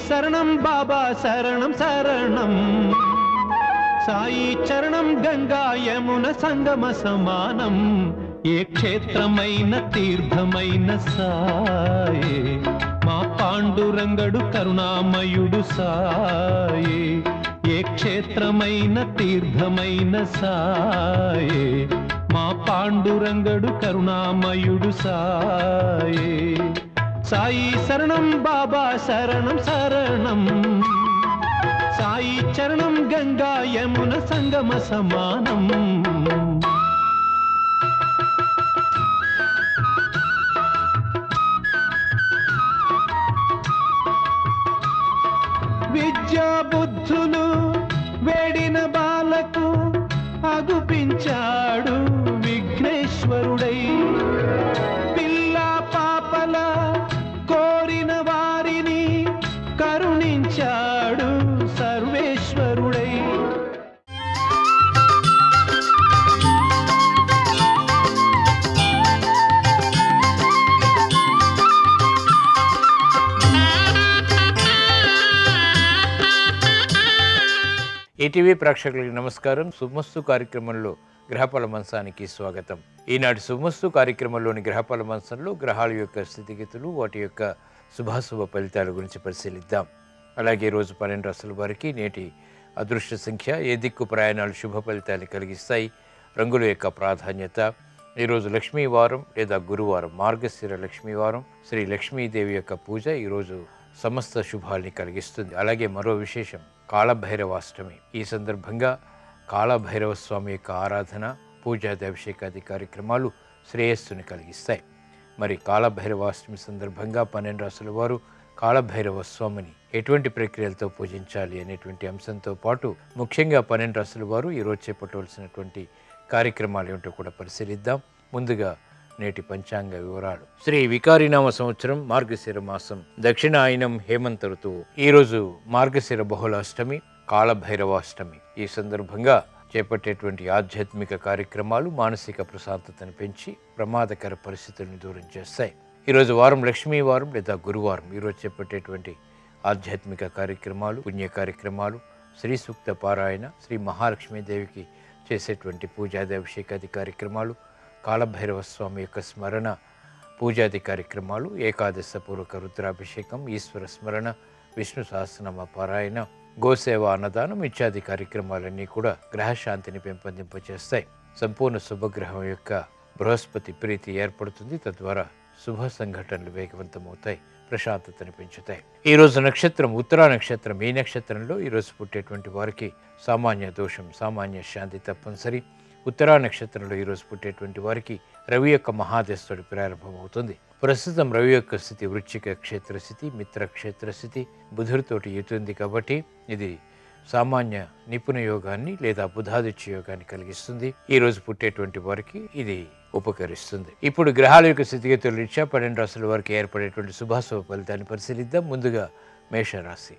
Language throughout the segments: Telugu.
శరణం బాబా శరణం శరణం సాయి చరణం గంగా యమున సంగమ సమానం ఏ క్షేత్రమైన తీర్థమైన సాయే మా పాండురంగడు కరుణామయుడు సాయే ఏ క్షేత్రమైన తీర్థమైన సాయే మా పాండురంగడు కరుణామయుడు సాయే సాయి శరణం బాబా శరణం శరణం సాయి చరణం గంగా యమున సంగమ సమానం విద్యా బుద్ధులు వేడిన బాలకు అగుపించాడు విఘ్నేశ్వరుడై పిల్ల పాపల కోరిన వారిని కరుణించాడు సర్వేశ్వరుడై ఈటీవీ ప్రేక్షకులకి నమస్కారం సుమస్తు కార్యక్రమంలో గ్రహఫల మంచానికి స్వాగతం ఈనాటి సుమస్తు కార్యక్రమంలోని గ్రహఫల మంచంలో గ్రహాల యొక్క స్థితిగతులు వాటి యొక్క శుభాశుభ ఫలితాల గురించి పరిశీలిద్దాం అలాగే ఈరోజు పన్నెండు రాసుల వారికి నేటి అదృష్ట సంఖ్య ఏ దిక్కు ప్రయాణాలు శుభ ఫలితాన్ని కలిగిస్తాయి రంగుల యొక్క ప్రాధాన్యత ఈరోజు లక్ష్మీ వారం లేదా గురువారం మార్గశిర లక్ష్మీ వారం శ్రీ లక్ష్మీదేవి యొక్క పూజ ఈరోజు సమస్త శుభాల్ని కలిగిస్తుంది అలాగే మరో విశేషం కాళభైరవాష్టమి ఈ సందర్భంగా కాళభైరవ స్వామి యొక్క ఆరాధన పూజాది అభిషేకాది కార్యక్రమాలు శ్రేయస్సుని కలిగిస్తాయి మరి కాళభైరవాష్టమి సందర్భంగా పన్నెండు రాసుల వారు కాళభైరవ స్వామిని ఎటువంటి ప్రక్రియలతో పూజించాలి అనేటువంటి అంశంతో పాటు ముఖ్యంగా పన్నెండు రాసుల వారు ఈరోజు చేపట్టవలసినటువంటి కార్యక్రమాలు ఏమిటో కూడా పరిశీలిద్దాం ముందుగా నేటి పంచాంగ వివరాలు శ్రీ వికారినామ సంవత్సరం మార్గశిర మాసం దక్షిణాయనం హేమంత ఋతువు ఈరోజు మార్గశిర బహుళాష్టమి కాళభైరవాష్టమి ఈ సందర్భంగా చేపట్టేటువంటి ఆధ్యాత్మిక కార్యక్రమాలు మానసిక ప్రశాంతతను పెంచి ప్రమాదకర పరిస్థితులను దూరం చేస్తాయి ఈరోజు వారం లక్ష్మీ వారం లేదా గురువారం ఈరోజు చేపట్టేటువంటి ఆధ్యాత్మిక కార్యక్రమాలు పుణ్య కార్యక్రమాలు శ్రీ సూక్త పారాయణ శ్రీ మహాలక్ష్మీదేవికి చేసేటువంటి పూజాది అభిషేకాది కార్యక్రమాలు కాళభైరవ స్వామి యొక్క స్మరణ పూజాది కార్యక్రమాలు ఏకాదశ పూర్వక రుద్రాభిషేకం ఈశ్వర స్మరణ విష్ణు సహస్రనామ పారాయణ గోసేవ అన్నదానం ఇత్యాది కార్యక్రమాలన్నీ కూడా గ్రహశాంతిని పెంపొందింపచేస్తాయి సంపూర్ణ శుభగ్రహం యొక్క బృహస్పతి ప్రీతి ఏర్పడుతుంది తద్వారా శుభ సంఘటనలు వేగవంతమవుతాయి ప్రశాంతతను పెంచుతాయి ఈ రోజు నక్షత్రం ఉత్తరా నక్షత్రం ఈ నక్షత్రంలో ఈ రోజు పుట్టేటువంటి వారికి సామాన్య దోషం సామాన్య శాంతి తప్పనిసరి ఉత్తరా నక్షత్రంలో ఈరోజు పుట్టేటువంటి వారికి రవి యొక్క మహాదశుడు ప్రారంభమవుతుంది ప్రస్తుతం రవి యొక్క స్థితి వృశ్చిక క్షేత్ర స్థితి మిత్ర క్షేత్ర స్థితి బుధుడితోటి ఎతుంది కాబట్టి ఇది సామాన్య నిపుణ యోగాన్ని లేదా బుధాదిత్య యోగాన్ని కలిగిస్తుంది ఈ రోజు పుట్టేటువంటి వారికి ఇది ఉపకరిస్తుంది ఇప్పుడు గ్రహాల యొక్క స్థితిగతుల రీత్యా పన్నెండు రాశుల వారికి ఏర్పడేటువంటి శుభాశుభ ఫలితాన్ని పరిశీలిద్దాం ముందుగా మేషరాశి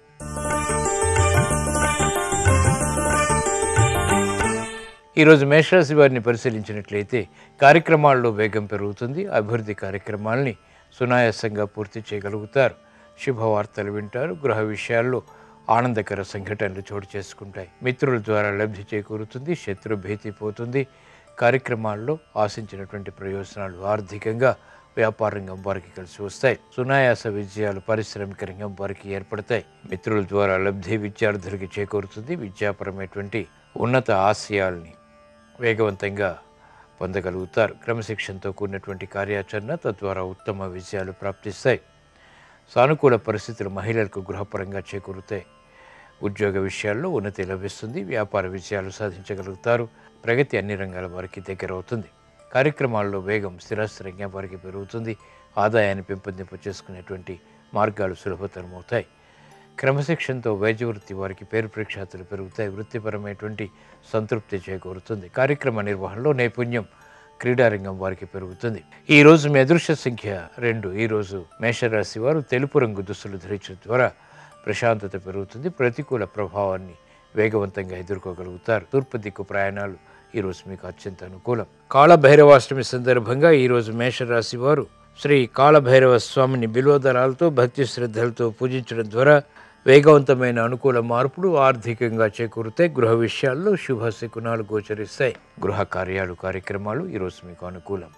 ఈరోజు మేషరాశి వారిని పరిశీలించినట్లయితే కార్యక్రమాల్లో వేగం పెరుగుతుంది అభివృద్ధి కార్యక్రమాల్ని సునాయాసంగా పూర్తి చేయగలుగుతారు శుభవార్తలు వింటారు గృహ విషయాల్లో ఆనందకర సంఘటనలు చోటు చేసుకుంటాయి మిత్రుల ద్వారా లబ్ధి చేకూరుతుంది శత్రు భీతి పోతుంది కార్యక్రమాల్లో ఆశించినటువంటి ప్రయోజనాలు ఆర్థికంగా వ్యాపార రంగం వారికి కలిసి వస్తాయి సునాయాస విజయాలు పారిశ్రామిక రంగం వారికి ఏర్పడతాయి మిత్రుల ద్వారా లబ్ధి విద్యార్థులకి చేకూరుతుంది విద్యాపరమైనటువంటి ఉన్నత ఆశయాల్ని వేగవంతంగా పొందగలుగుతారు క్రమశిక్షణతో కూడినటువంటి కార్యాచరణ తద్వారా ఉత్తమ విజయాలు ప్రాప్తిస్తాయి సానుకూల పరిస్థితులు మహిళలకు గృహపరంగా చేకూరుతాయి ఉద్యోగ విషయాల్లో ఉన్నతి లభిస్తుంది వ్యాపార విజయాలు సాధించగలుగుతారు ప్రగతి అన్ని రంగాల వారికి దగ్గర అవుతుంది కార్యక్రమాల్లో వేగం స్థిరాస్తిరంగా వారికి పెరుగుతుంది ఆదాయాన్ని పెంపొందింప చేసుకునేటువంటి మార్గాలు సులభతరం అవుతాయి క్రమశిక్షణతో వైద్య వృత్తి వారికి పేరు ప్రఖ్యాతులు పెరుగుతాయి వృత్తిపరమైనటువంటి సంతృప్తి చేకూరుతుంది కార్యక్రమ నిర్వహణలో నైపుణ్యం క్రీడారంగం వారికి పెరుగుతుంది ఈ రోజు మీ అదృశ్య సంఖ్య రెండు ఈ రోజు మేషరాశి వారు తెలుపు రంగు దుస్తులు ధరించడం ద్వారా ప్రశాంతత పెరుగుతుంది ప్రతికూల ప్రభావాన్ని వేగవంతంగా ఎదుర్కోగలుగుతారు తూర్పు దిక్కు ప్రయాణాలు ఈ రోజు మీకు అత్యంత అనుకూలం కాళభైరవాష్టమి సందర్భంగా ఈ రోజు మేషరాశి వారు శ్రీ కాళభైరవ స్వామిని బిల్వదళాలతో భక్తి శ్రద్ధలతో పూజించడం ద్వారా వేగవంతమైన అనుకూల మార్పులు ఆర్థికంగా చేకూరుతాయి గృహ విషయాల్లో శుభ శకునాలు గోచరిస్తాయి గృహ కార్యాలు కార్యక్రమాలు ఈరోజు మీకు అనుకూలం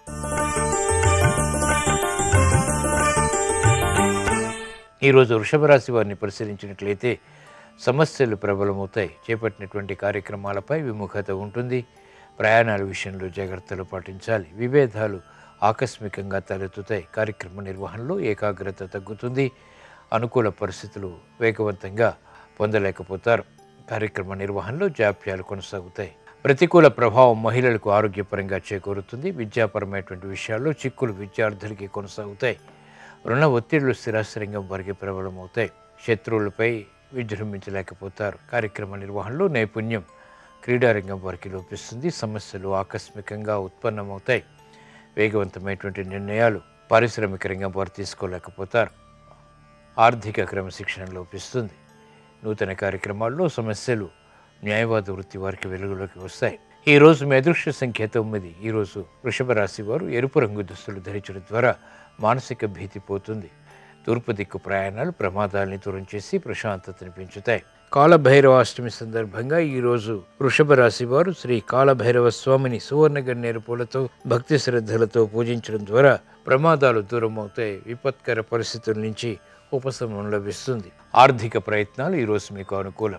ఈరోజు వృషభ రాశి వారిని పరిశీలించినట్లయితే సమస్యలు ప్రబలమవుతాయి చేపట్టినటువంటి కార్యక్రమాలపై విముఖత ఉంటుంది ప్రయాణాల విషయంలో జాగ్రత్తలు పాటించాలి విభేదాలు ఆకస్మికంగా తలెత్తుతాయి కార్యక్రమ నిర్వహణలో ఏకాగ్రత తగ్గుతుంది అనుకూల పరిస్థితులు వేగవంతంగా పొందలేకపోతారు కార్యక్రమ నిర్వహణలో జాప్యాలు కొనసాగుతాయి ప్రతికూల ప్రభావం మహిళలకు ఆరోగ్యపరంగా చేకూరుతుంది విద్యాపరమైనటువంటి విషయాల్లో చిక్కులు విద్యార్థులకి కొనసాగుతాయి రుణ ఒత్తిళ్లు స్థిరాస్థిరంగం వారికి ప్రబలమవుతాయి శత్రువులపై విజృంభించలేకపోతారు కార్యక్రమ నిర్వహణలో నైపుణ్యం క్రీడారంగం వారికి లోపిస్తుంది సమస్యలు ఆకస్మికంగా ఉత్పన్నమవుతాయి వేగవంతమైనటువంటి నిర్ణయాలు పారిశ్రామిక రంగం వారు తీసుకోలేకపోతారు ఆర్థిక క్రమశిక్షణ లోపిస్తుంది నూతన కార్యక్రమాల్లో సమస్యలు న్యాయవాద వృత్తి వారికి వెలుగులోకి వస్తాయి ఈ రోజు మీ అదృష్ట సంఖ్య తొమ్మిది ఈ రోజు వృషభ రాశి వారు ఎరుపు రంగు దుస్తులు ధరించడం ద్వారా మానసిక భీతి పోతుంది తూర్పు దిక్కు ప్రయాణాలు ప్రమాదాలని దూరం చేసి ప్రశాంతతని పెంచుతాయి కాలభైరవాష్టమి సందర్భంగా ఈ రోజు వృషభ రాశి వారు శ్రీ కాలభైరవ స్వామిని సువర్ణ గన్నేరు పూలతో భక్తి శ్రద్ధలతో పూజించడం ద్వారా ప్రమాదాలు దూరం అవుతాయి విపత్కర పరిస్థితుల నుంచి ఉపశమనం లభిస్తుంది ఆర్థిక ప్రయత్నాలు ఈరోజు మీకు అనుకూలం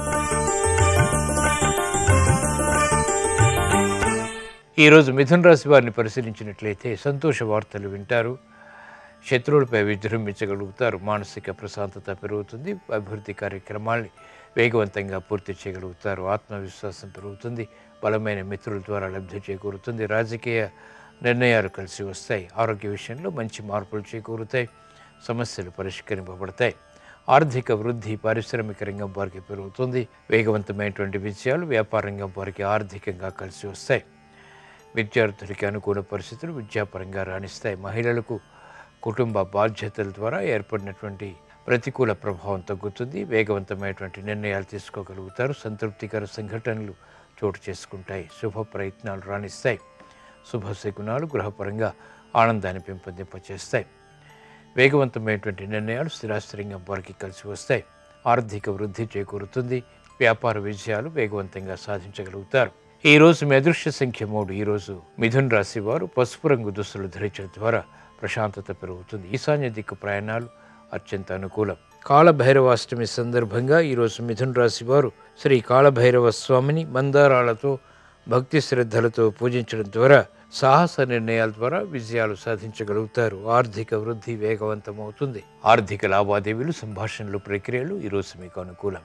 ఈరోజు మిథున రాశి వారిని పరిశీలించినట్లయితే సంతోష వార్తలు వింటారు శత్రువులపై విజృంభించగలుగుతారు మానసిక ప్రశాంతత పెరుగుతుంది అభివృద్ధి కార్యక్రమాల్ని వేగవంతంగా పూర్తి చేయగలుగుతారు ఆత్మవిశ్వాసం పెరుగుతుంది బలమైన మిత్రుల ద్వారా లబ్ధి చేకూరుతుంది రాజకీయ నిర్ణయాలు కలిసి వస్తాయి ఆరోగ్య విషయంలో మంచి మార్పులు చేకూరుతాయి సమస్యలు పరిష్కరింపబడతాయి ఆర్థిక వృద్ధి పారిశ్రామిక రంగం వారికి పెరుగుతుంది వేగవంతమైనటువంటి విజయాలు వ్యాపార రంగం వారికి ఆర్థికంగా కలిసి వస్తాయి విద్యార్థులకి అనుకూల పరిస్థితులు విద్యాపరంగా రాణిస్తాయి మహిళలకు కుటుంబ బాధ్యతల ద్వారా ఏర్పడినటువంటి ప్రతికూల ప్రభావం తగ్గుతుంది వేగవంతమైనటువంటి నిర్ణయాలు తీసుకోగలుగుతారు సంతృప్తికర సంఘటనలు చోటు చేసుకుంటాయి శుభ ప్రయత్నాలు రాణిస్తాయి శుభ శకునాలు గృహపరంగా ఆనందాన్ని పెంపొందింపచేస్తాయి వేగవంతమైనటువంటి నిర్ణయాలు స్థిరాస్థిరంగం వారికి కలిసి వస్తాయి ఆర్థిక వృద్ధి చేకూరుతుంది వ్యాపార విజయాలు వేగవంతంగా సాధించగలుగుతారు ఈ రోజు మీ అదృశ్య సంఖ్య మూడు ఈ రోజు మిథున్ రాశి వారు పసుపు రంగు దుస్తులు ధరించడం ద్వారా ప్రశాంతత పెరుగుతుంది ఈశాన్య దిక్కు ప్రయాణాలు అత్యంత అనుకూలం కాలభైరవాష్టమి సందర్భంగా ఈరోజు మిథున్ రాశి వారు శ్రీ కాలభైరవ స్వామిని మందారాలతో భక్తి శ్రద్ధలతో పూజించడం ద్వారా సాహస నిర్ణయాల ద్వారా విజయాలు సాధించగలుగుతారు ఆర్థిక వృద్ధి వేగవంతమవుతుంది ఆర్థిక లావాదేవీలు సంభాషణలు ప్రక్రియలు ఈరోజు మీకు అనుకూలం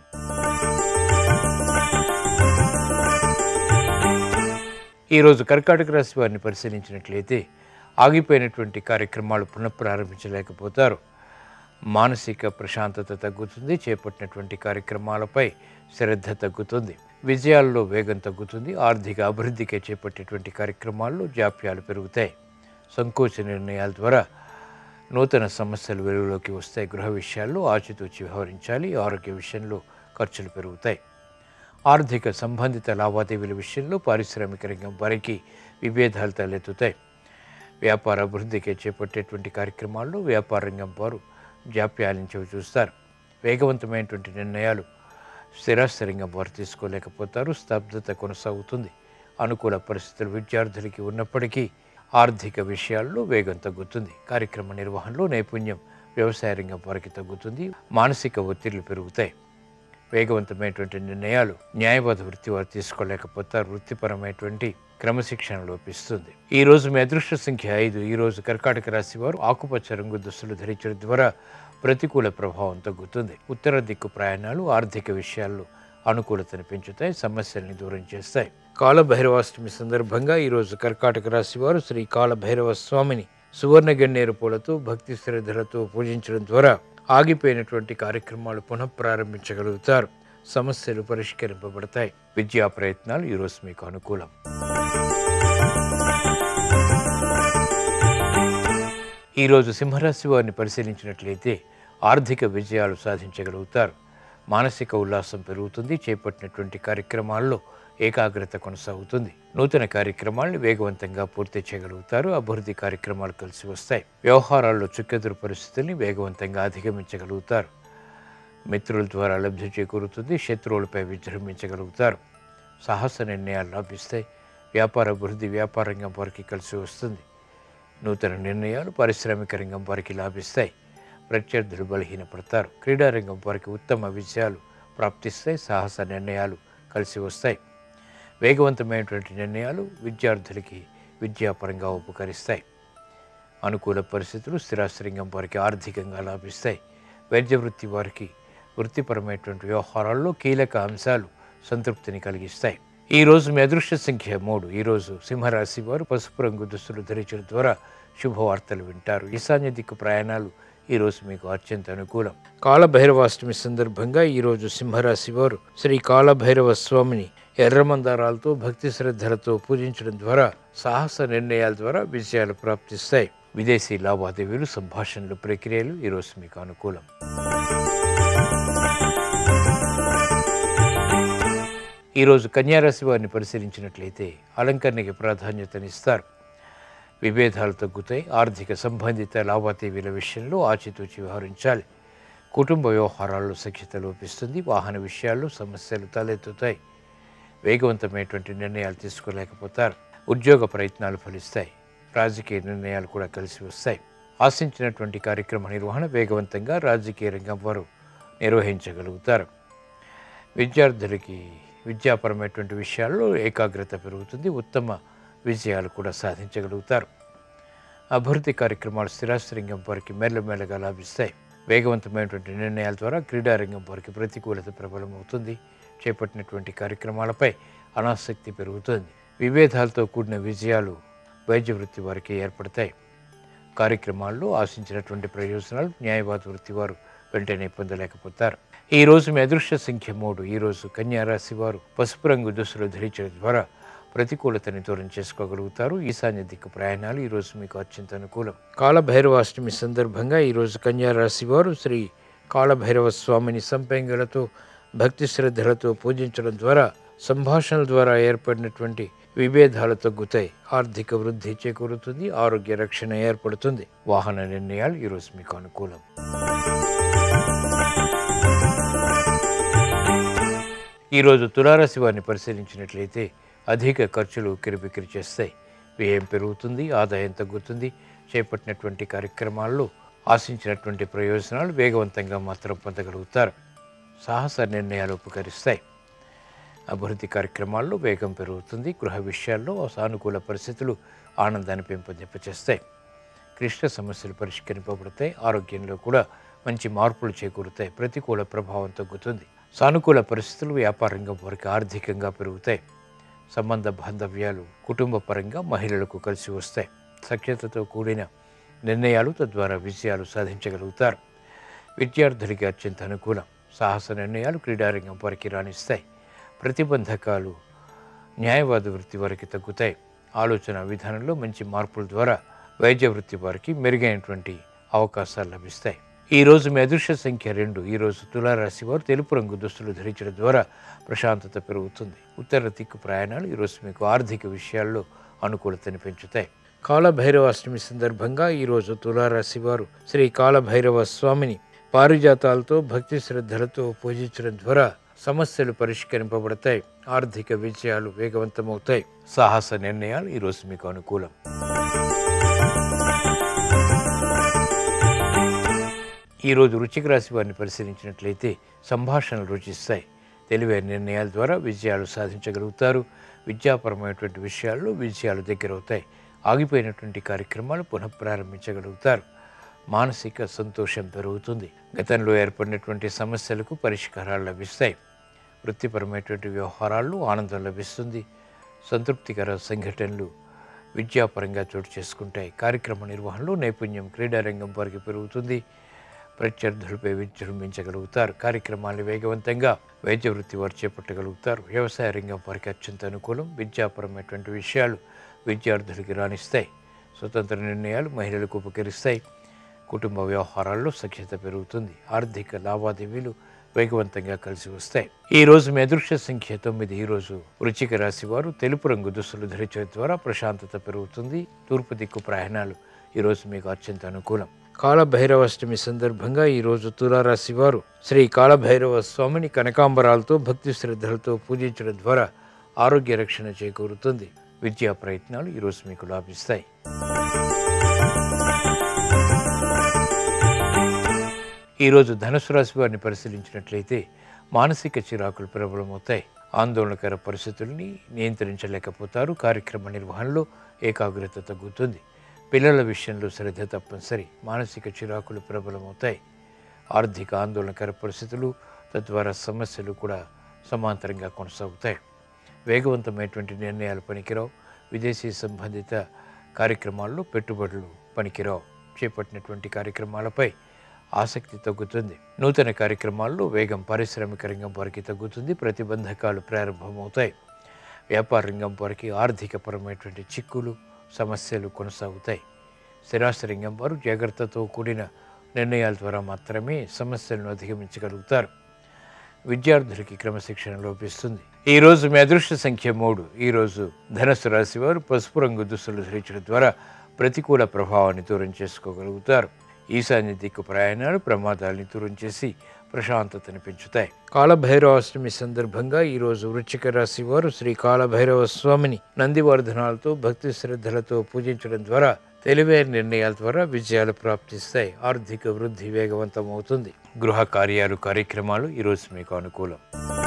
ఈరోజు కర్కాటక రాశి వారిని పరిశీలించినట్లయితే ఆగిపోయినటువంటి కార్యక్రమాలు పునఃప్రారంభించలేకపోతారు మానసిక ప్రశాంతత తగ్గుతుంది చేపట్టినటువంటి కార్యక్రమాలపై శ్రద్ధ తగ్గుతుంది విజయాల్లో వేగం తగ్గుతుంది ఆర్థిక అభివృద్ధికి చేపట్టేటువంటి కార్యక్రమాల్లో జాప్యాలు పెరుగుతాయి సంకోచ నిర్ణయాల ద్వారా నూతన సమస్యలు వెలుగులోకి వస్తాయి గృహ విషయాల్లో ఆచితూచి వ్యవహరించాలి ఆరోగ్య విషయంలో ఖర్చులు పెరుగుతాయి ఆర్థిక సంబంధిత లావాదేవీల విషయంలో పారిశ్రామిక రంగం వారికి విభేదాలు తలెత్తుతాయి వ్యాపార అభివృద్ధికి చేపట్టేటువంటి కార్యక్రమాల్లో వ్యాపార రంగం వారు జాప్యాలించవి చూస్తారు వేగవంతమైనటువంటి నిర్ణయాలు స్థిరాస్థిరంగా వారు తీసుకోలేకపోతారు స్తబ్దత కొనసాగుతుంది అనుకూల పరిస్థితులు విద్యార్థులకి ఉన్నప్పటికీ ఆర్థిక విషయాల్లో వేగం తగ్గుతుంది కార్యక్రమ నిర్వహణలో నైపుణ్యం వ్యవసాయ రంగం వారికి తగ్గుతుంది మానసిక ఒత్తిళ్లు పెరుగుతాయి వేగవంతమైనటువంటి నిర్ణయాలు న్యాయవాద వృత్తి వారు తీసుకోలేకపోతారు వృత్తిపరమైనటువంటి క్రమశిక్షణ లోపిస్తుంది ఈ రోజు మీ అదృష్ట సంఖ్య ఐదు ఈ రోజు కర్కాటక రాశి వారు ఆకుపచ్చ రంగు దుస్తులు ధరించడం ద్వారా ప్రతికూల ప్రభావం తగ్గుతుంది ఉత్తర దిక్కు ప్రయాణాలు ఆర్థిక విషయాల్లో అనుకూలతను పెంచుతాయి సమస్యల్ని దూరం చేస్తాయి కాలభైరవాష్టమి సందర్భంగా ఈరోజు కర్కాటక రాశి వారు శ్రీ కాలభైరవ స్వామిని సువర్ణ గన్నేరు పూలతో భక్తి శ్రద్ధలతో పూజించడం ద్వారా ఆగిపోయినటువంటి కార్యక్రమాలు పునఃప్రారంభించగలుగుతారు సమస్యలు పరిష్కరింపబడతాయి విద్యా ప్రయత్నాలు ఈరోజు మీకు అనుకూలం ఈరోజు సింహరాశి వారిని పరిశీలించినట్లయితే ఆర్థిక విజయాలు సాధించగలుగుతారు మానసిక ఉల్లాసం పెరుగుతుంది చేపట్టినటువంటి కార్యక్రమాల్లో ఏకాగ్రత కొనసాగుతుంది నూతన కార్యక్రమాలను వేగవంతంగా పూర్తి చేయగలుగుతారు అభివృద్ధి కార్యక్రమాలు కలిసి వస్తాయి వ్యవహారాల్లో చుక్కెదురు పరిస్థితుల్ని వేగవంతంగా అధిగమించగలుగుతారు మిత్రుల ద్వారా లబ్ధి చేకూరుతుంది శత్రువులపై విజృంభించగలుగుతారు సాహస నిర్ణయాలు లాభిస్తాయి వ్యాపార అభివృద్ధి వ్యాపార రంగం వారికి కలిసి వస్తుంది నూతన నిర్ణయాలు పారిశ్రామిక రంగం వారికి లాభిస్తాయి ప్రత్యర్థులు బలహీనపడతారు క్రీడారంగం వారికి ఉత్తమ విజయాలు ప్రాప్తిస్తాయి సాహస నిర్ణయాలు కలిసి వస్తాయి వేగవంతమైనటువంటి నిర్ణయాలు విద్యార్థులకి విద్యాపరంగా ఉపకరిస్తాయి అనుకూల పరిస్థితులు స్థిరాస్త్రంగం వారికి ఆర్థికంగా లాభిస్తాయి వైద్య వృత్తి వారికి వృత్తిపరమైనటువంటి వ్యవహారాల్లో కీలక అంశాలు సంతృప్తిని కలిగిస్తాయి ఈ రోజు మీ అదృష్ట సంఖ్య మూడు ఈరోజు సింహరాశి వారు పసుపు రంగు దుస్తులు ధరించడం ద్వారా శుభవార్తలు వింటారు ఈశాన్య దిక్కు ప్రయాణాలు ఈ రోజు మీకు అత్యంత అనుకూలం కాలభైరవాష్టమి సందర్భంగా ఈరోజు సింహరాశి వారు శ్రీ కాలభైరవ స్వామిని ఎర్రమందారాలతో భక్తి శ్రద్ధలతో పూజించడం ద్వారా సాహస నిర్ణయాల ద్వారా విజయాలు ప్రాప్తిస్తాయి విదేశీ లావాదేవీలు సంభాషణలు ప్రక్రియలు ఈరోజు మీకు అనుకూలం ఈరోజు కన్యారాశి వారిని పరిశీలించినట్లయితే అలంకరణకి ప్రాధాన్యతనిస్తారు విభేదాలు తగ్గుతాయి ఆర్థిక సంబంధిత లావాదేవీల విషయంలో ఆచితూచి వ్యవహరించాలి కుటుంబ వ్యవహారాల్లో సఖ్యత లోపిస్తుంది వాహన విషయాల్లో సమస్యలు తలెత్తుతాయి వేగవంతమైనటువంటి నిర్ణయాలు తీసుకోలేకపోతారు ఉద్యోగ ప్రయత్నాలు ఫలిస్తాయి రాజకీయ నిర్ణయాలు కూడా కలిసి వస్తాయి ఆశించినటువంటి కార్యక్రమ నిర్వహణ వేగవంతంగా రాజకీయ రంగం వారు నిర్వహించగలుగుతారు విద్యార్థులకి విద్యాపరమైనటువంటి విషయాల్లో ఏకాగ్రత పెరుగుతుంది ఉత్తమ విజయాలు కూడా సాధించగలుగుతారు అభివృద్ధి కార్యక్రమాలు స్థిరాస్త్రంగం వారికి మెల్లమెల్లగా లాభిస్తాయి వేగవంతమైనటువంటి నిర్ణయాల ద్వారా క్రీడారంగం వారికి ప్రతికూలత ప్రబలమవుతుంది చేపట్టినటువంటి కార్యక్రమాలపై అనాసక్తి పెరుగుతుంది విభేదాలతో కూడిన విజయాలు వైద్య వృత్తి వారికి ఏర్పడతాయి కార్యక్రమాల్లో ఆశించినటువంటి ప్రయోజనాలు న్యాయవాద వృత్తి వారు వెంటనే పొందలేకపోతారు ఈ రోజు మీ అదృష్ట సంఖ్య మూడు ఈ రోజు కన్యా రాశి వారు పసుపు రంగు దుస్తులు ధరించడం ద్వారా ప్రతికూలతని దూరం చేసుకోగలుగుతారు ఈశాన్య దిక్కు ప్రయాణాలు ఈ రోజు మీకు అత్యంత అనుకూలం కాలభైరవాష్టమి సందర్భంగా ఈ రోజు కన్యా రాశి వారు శ్రీ కాళభైరవ స్వామిని సంపెంగలతో భక్తి శ్రద్ధలతో పూజించడం ద్వారా సంభాషణల ద్వారా ఏర్పడినటువంటి విభేదాలు తగ్గుతాయి ఆర్థిక వృద్ధి చేకూరుతుంది ఆరోగ్య రక్షణ ఏర్పడుతుంది వాహన నిర్ణయాలు ఈరోజు మీకు అనుకూలం ఈరోజు తులారాశి వారిని పరిశీలించినట్లయితే అధిక ఖర్చులు కిరిబికిరి చేస్తాయి వ్యయం పెరుగుతుంది ఆదాయం తగ్గుతుంది చేపట్టినటువంటి కార్యక్రమాల్లో ఆశించినటువంటి ప్రయోజనాలు వేగవంతంగా మాత్రం పొందగలుగుతారు సాహస నిర్ణయాలు ఉపకరిస్తాయి అభివృద్ధి కార్యక్రమాల్లో వేగం పెరుగుతుంది గృహ విషయాల్లో సానుకూల పరిస్థితులు ఆనందాన్ని పెంపొందింపచేస్తాయి క్లిష్ట సమస్యలు పరిష్కరింపబడతాయి ఆరోగ్యంలో కూడా మంచి మార్పులు చేకూరుతాయి ప్రతికూల ప్రభావం తగ్గుతుంది సానుకూల పరిస్థితులు వ్యాపారంగం వారికి ఆర్థికంగా పెరుగుతాయి సంబంధ బాంధవ్యాలు కుటుంబ పరంగా మహిళలకు కలిసి వస్తాయి సఖ్యతతో కూడిన నిర్ణయాలు తద్వారా విజయాలు సాధించగలుగుతారు విద్యార్థులకి అత్యంత అనుకూలం సాహస నిర్ణయాలు క్రీడారంగం వారికి రాణిస్తాయి ప్రతిబంధకాలు న్యాయవాద వృత్తి వారికి తగ్గుతాయి ఆలోచన విధానంలో మంచి మార్పుల ద్వారా వైద్య వృత్తి వారికి మెరుగైనటువంటి అవకాశాలు లభిస్తాయి ఈ రోజు మీ అదృష్ట సంఖ్య రెండు ఈ రోజు తులారాశి వారు తెలుపు రంగు దుస్తులు ధరించడం ద్వారా ప్రశాంతత పెరుగుతుంది ఉత్తర దిక్కు ప్రయాణాలు ఈరోజు మీకు ఆర్థిక విషయాల్లో అనుకూలతని పెంచుతాయి కాలభైరవాష్టమి సందర్భంగా ఈరోజు తులారాశి వారు శ్రీ కాలభైరవ స్వామిని పారిజాతాలతో భక్తి శ్రద్ధలతో పూజించడం ద్వారా సమస్యలు పరిష్కరింపబడతాయి ఆర్థిక విజయాలు వేగవంతమవుతాయి సాహస నిర్ణయాలు ఈరోజు మీకు అనుకూలం ఈరోజు రుచిక రాశి వారిని పరిశీలించినట్లయితే సంభాషణలు రుచిస్తాయి తెలివైన నిర్ణయాల ద్వారా విజయాలు సాధించగలుగుతారు విద్యాపరమైనటువంటి విషయాల్లో విజయాలు దగ్గరవుతాయి ఆగిపోయినటువంటి కార్యక్రమాలు పునఃప్రారంభించగలుగుతారు మానసిక సంతోషం పెరుగుతుంది గతంలో ఏర్పడినటువంటి సమస్యలకు పరిష్కారాలు లభిస్తాయి వృత్తిపరమైనటువంటి వ్యవహారాల్లో ఆనందం లభిస్తుంది సంతృప్తికర సంఘటనలు విద్యాపరంగా చోటు చేసుకుంటాయి కార్యక్రమ నిర్వహణలో నైపుణ్యం క్రీడారంగం వారికి పెరుగుతుంది ప్రత్యర్థులపై విజృంభించగలుగుతారు కార్యక్రమాలను వేగవంతంగా వైద్య వృత్తి వారు చేపట్టగలుగుతారు వ్యవసాయ రంగం వారికి అత్యంత అనుకూలం విద్యాపరమైనటువంటి విషయాలు విద్యార్థులకి రాణిస్తాయి స్వతంత్ర నిర్ణయాలు మహిళలకు ఉపకరిస్తాయి కుటుంబ వ్యవహారాల్లో సఖ్యత పెరుగుతుంది ఆర్థిక లావాదేవీలు వేగవంతంగా కలిసి వస్తాయి ఈ రోజు మీ అదృష్ట సంఖ్య తొమ్మిది ఈ రోజు వృచ్చిక రాశి వారు తెలుపు రంగు దుస్తులు ధరించడం ద్వారా ప్రశాంతత పెరుగుతుంది తూర్పు దిక్కు ప్రయాణాలు ఈ రోజు మీకు అత్యంత అనుకూలం కాళభైరవాష్టమి సందర్భంగా ఈరోజు తులారాశి వారు శ్రీ కాళభైరవ స్వామిని కనకాంబరాలతో భక్తి శ్రద్ధలతో పూజించడం ద్వారా ఆరోగ్య రక్షణ చేకూరుతుంది విద్యా ప్రయత్నాలు ఈరోజు మీకు లాభిస్తాయి ఈరోజు ధనుసు రాశి వారిని పరిశీలించినట్లయితే మానసిక చిరాకులు ప్రబలమవుతాయి ఆందోళనకర పరిస్థితుల్ని నియంత్రించలేకపోతారు కార్యక్రమ నిర్వహణలో ఏకాగ్రత తగ్గుతుంది పిల్లల విషయంలో శ్రద్ధ తప్పనిసరి మానసిక చిరాకులు ప్రబలమవుతాయి ఆర్థిక ఆందోళనకర పరిస్థితులు తద్వారా సమస్యలు కూడా సమాంతరంగా కొనసాగుతాయి వేగవంతమైనటువంటి నిర్ణయాలు పనికిరావు విదేశీ సంబంధిత కార్యక్రమాల్లో పెట్టుబడులు పనికిరావు చేపట్టినటువంటి కార్యక్రమాలపై ఆసక్తి తగ్గుతుంది నూతన కార్యక్రమాల్లో వేగం పారిశ్రామిక రంగం వారికి తగ్గుతుంది ప్రతిబంధకాలు ప్రారంభమవుతాయి వ్యాపార రంగం వారికి ఆర్థికపరమైనటువంటి చిక్కులు సమస్యలు కొనసాగుతాయి స్థిరాస్తి రంగం వారు జాగ్రత్తతో కూడిన నిర్ణయాల ద్వారా మాత్రమే సమస్యలను అధిగమించగలుగుతారు విద్యార్థులకి క్రమశిక్షణ లోపిస్తుంది ఈ రోజు మీ అదృష్ట సంఖ్య మూడు ఈ రోజు ధనస్సు రాశి వారు పసుపు రంగు దుస్తులు ధరించడం ద్వారా ప్రతికూల ప్రభావాన్ని దూరం చేసుకోగలుగుతారు ఈశాన్య దిక్కు ప్రయాణాలు ప్రమాదాలని దూరం చేసి ప్రశాంతతను పెంచుతాయి కాలభైరవాష్టమి సందర్భంగా ఈ రోజు వృశ్చిక రాశి వారు శ్రీ కాలభైరవ స్వామిని నందివర్ధనాలతో భక్తి శ్రద్ధలతో పూజించడం ద్వారా తెలివైన నిర్ణయాల ద్వారా విజయాలు ప్రాప్తిస్తాయి ఆర్థిక వృద్ధి వేగవంతం అవుతుంది గృహ కార్యాలు కార్యక్రమాలు ఈరోజు మీకు అనుకూలం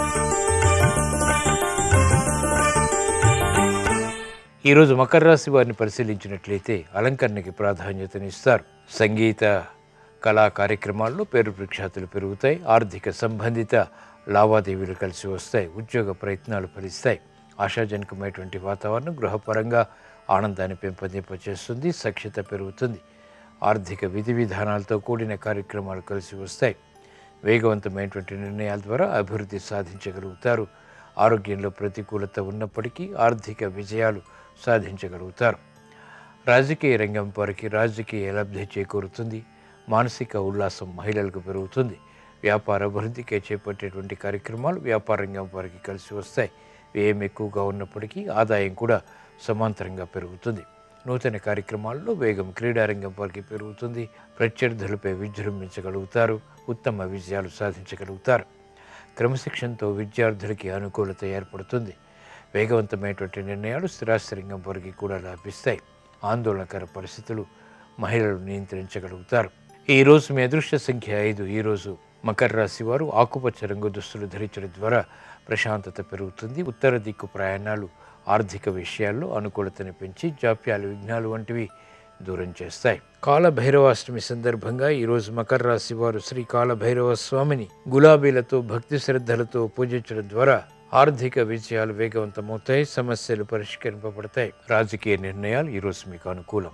ఈరోజు మకర రాశి వారిని పరిశీలించినట్లయితే అలంకరణకి ప్రాధాన్యతనిస్తారు సంగీత కళా కార్యక్రమాల్లో పేరు ప్రఖ్యాతులు పెరుగుతాయి ఆర్థిక సంబంధిత లావాదేవీలు కలిసి వస్తాయి ఉద్యోగ ప్రయత్నాలు ఫలిస్తాయి ఆశాజనకమైనటువంటి వాతావరణం గృహపరంగా ఆనందాన్ని పెంపొందింపచేస్తుంది సఖ్యత పెరుగుతుంది ఆర్థిక విధి విధానాలతో కూడిన కార్యక్రమాలు కలిసి వస్తాయి వేగవంతమైనటువంటి నిర్ణయాల ద్వారా అభివృద్ధి సాధించగలుగుతారు ఆరోగ్యంలో ప్రతికూలత ఉన్నప్పటికీ ఆర్థిక విజయాలు సాధించగలుగుతారు రాజకీయ రంగం వారికి రాజకీయ లబ్ధి చేకూరుతుంది మానసిక ఉల్లాసం మహిళలకు పెరుగుతుంది వ్యాపార అభివృద్ధికి చేపట్టేటువంటి కార్యక్రమాలు వ్యాపార రంగం వారికి కలిసి వస్తాయి వ్యయం ఎక్కువగా ఉన్నప్పటికీ ఆదాయం కూడా సమాంతరంగా పెరుగుతుంది నూతన కార్యక్రమాల్లో వేగం క్రీడారంగం వారికి పెరుగుతుంది ప్రత్యర్థులపై విజృంభించగలుగుతారు ఉత్తమ విజయాలు సాధించగలుగుతారు క్రమశిక్షణతో విద్యార్థులకి అనుకూలత ఏర్పడుతుంది వేగవంతమైనటువంటి నిర్ణయాలు స్థిరాస్తి రంగం వారికి కూడా లాభిస్తాయి ఆందోళనకర పరిస్థితులు మహిళలు నియంత్రించగలుగుతారు ఈ రోజు మీ అదృష్ట సంఖ్య ఐదు ఈ రోజు మకర రాశి వారు ఆకుపచ్చ రంగు దుస్తులు ధరించడం ద్వారా ప్రశాంతత పెరుగుతుంది ఉత్తర దిక్కు ప్రయాణాలు ఆర్థిక విషయాల్లో అనుకూలతను పెంచి జాప్యాలు విఘ్నాలు వంటివి దూరం చేస్తాయి కాలభైరవాష్టమి సందర్భంగా ఈరోజు మకర రాశి వారు శ్రీ కాలభైరవ స్వామిని గులాబీలతో భక్తి శ్రద్ధలతో పూజించడం ద్వారా ఆర్థిక విజయాలు వేగవంతమవుతాయి సమస్యలు పరిష్కరింపబడతాయి రాజకీయ నిర్ణయాలు ఈరోజు మీకు అనుకూలం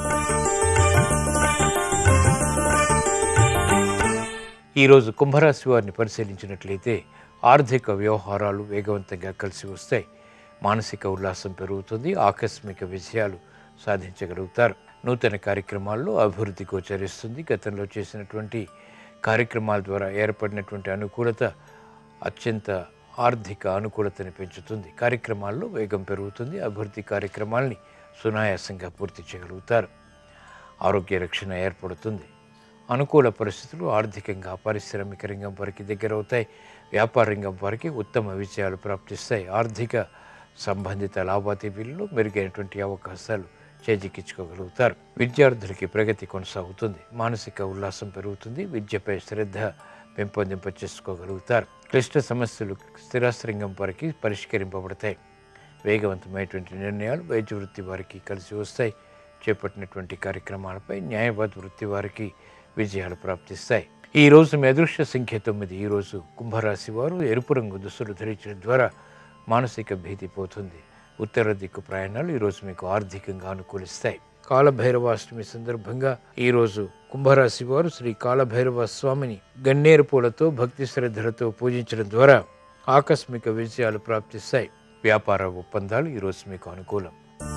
ఈరోజు కుంభరాశి వారిని పరిశీలించినట్లయితే ఆర్థిక వ్యవహారాలు వేగవంతంగా కలిసి వస్తాయి మానసిక ఉల్లాసం పెరుగుతుంది ఆకస్మిక విజయాలు సాధించగలుగుతారు నూతన కార్యక్రమాల్లో అభివృద్ధి గోచరిస్తుంది గతంలో చేసినటువంటి కార్యక్రమాల ద్వారా ఏర్పడినటువంటి అనుకూలత అత్యంత ఆర్థిక అనుకూలతని పెంచుతుంది కార్యక్రమాల్లో వేగం పెరుగుతుంది అభివృద్ధి కార్యక్రమాల్ని సునాయాసంగా పూర్తి చేయగలుగుతారు ఆరోగ్య రక్షణ ఏర్పడుతుంది అనుకూల పరిస్థితులు ఆర్థికంగా పారిశ్రామిక రంగం వారికి దగ్గరవుతాయి వ్యాపార రంగం వారికి ఉత్తమ విజయాలు ప్రాప్తిస్తాయి ఆర్థిక సంబంధిత లావాదేవీల్లో మెరుగైనటువంటి అవకాశాలు చేజిక్కించుకోగలుగుతారు విద్యార్థులకి ప్రగతి కొనసాగుతుంది మానసిక ఉల్లాసం పెరుగుతుంది విద్యపై శ్రద్ధ పెంపొందింప చేసుకోగలుగుతారు క్లిష్ట సమస్యలు స్థిరాస్తి రంగం వారికి పరిష్కరింపబడతాయి వేగవంతమైనటువంటి నిర్ణయాలు వైద్య వృత్తి వారికి కలిసి వస్తాయి చేపట్టినటువంటి కార్యక్రమాలపై న్యాయవాద వృత్తి వారికి విజయాలు ప్రాప్తిస్తాయి ఈ రోజు మీ అదృష్ట సంఖ్య తొమ్మిది ఈ రోజు కుంభరాశి వారు ఎరుపు రంగు దుస్తులు ధరించడం ద్వారా మానసిక భీతి పోతుంది ఉత్తర దిక్కు ప్రయాణాలు ఈరోజు మీకు ఆర్థికంగా అనుకూలిస్తాయి కాలభైరవాష్టమి సందర్భంగా ఈరోజు కుంభరాశి వారు శ్రీ కాలభైరవ స్వామిని గన్నేరు పూలతో భక్తి శ్రద్ధలతో పూజించడం ద్వారా ఆకస్మిక విజయాలు ప్రాప్తిస్తాయి వ్యాపార ఒప్పందాలు ఈరోజు మీకు అనుకూలం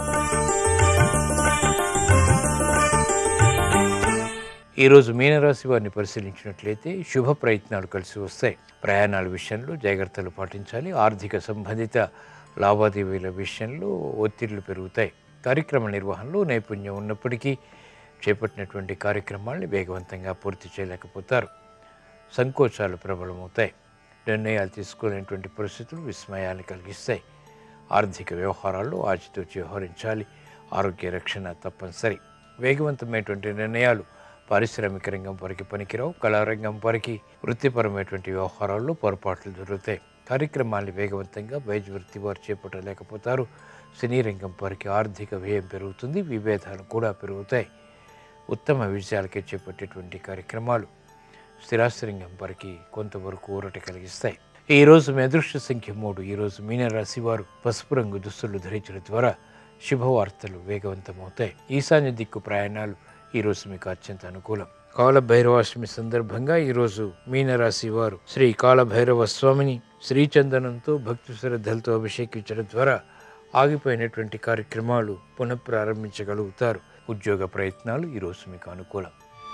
ఈరోజు మీనరాశి వారిని పరిశీలించినట్లయితే శుభ ప్రయత్నాలు కలిసి వస్తాయి ప్రయాణాల విషయంలో జాగ్రత్తలు పాటించాలి ఆర్థిక సంబంధిత లావాదేవీల విషయంలో ఒత్తిళ్లు పెరుగుతాయి కార్యక్రమ నిర్వహణలో నైపుణ్యం ఉన్నప్పటికీ చేపట్టినటువంటి కార్యక్రమాల్ని వేగవంతంగా పూర్తి చేయలేకపోతారు సంకోచాలు ప్రబలమవుతాయి నిర్ణయాలు తీసుకోలేనటువంటి పరిస్థితులు విస్మయాన్ని కలిగిస్తాయి ఆర్థిక వ్యవహారాల్లో ఆచితూచి వ్యవహరించాలి ఆరోగ్య రక్షణ తప్పనిసరి వేగవంతమైనటువంటి నిర్ణయాలు పారిశ్రామిక రంగం వరకు పనికిరావు కళారంగం వరకు వృత్తిపరమైనటువంటి వ్యవహారాల్లో పొరపాట్లు జరుగుతాయి కార్యక్రమాల్ని వేగవంతంగా వైద్య వృత్తి వారు చేపట్టలేకపోతారు సినీ రంగం వరకు ఆర్థిక వ్యయం పెరుగుతుంది విభేదాలు కూడా పెరుగుతాయి ఉత్తమ విజయాలకే చేపట్టేటువంటి కార్యక్రమాలు స్థిరాస్తి రంగం వారికి కొంతవరకు ఊరట కలిగిస్తాయి ఈ రోజు మీ అదృష్ట సంఖ్య మూడు ఈ రోజు మీనరాశి వారు పసుపు రంగు దుస్తులు ధరించడం ద్వారా శుభవార్తలు వేగవంతమవుతాయి ఈశాన్య దిక్కు ప్రయాణాలు ఈ రోజు మీకు అత్యంత అనుకూలం కాల భైరవాష్టమి సందర్భంగా ఈరోజు మీనరాశి వారు శ్రీ కాల భైరవ స్వామిని శ్రీచందనంతో భక్తి శ్రద్ధలతో అభిషేకించడం ద్వారా ఆగిపోయినటువంటి కార్యక్రమాలు పునఃప్రారంభించగలుగుతారు ఉద్యోగ ప్రయత్నాలు ఈరోజు మీకు అనుకూలం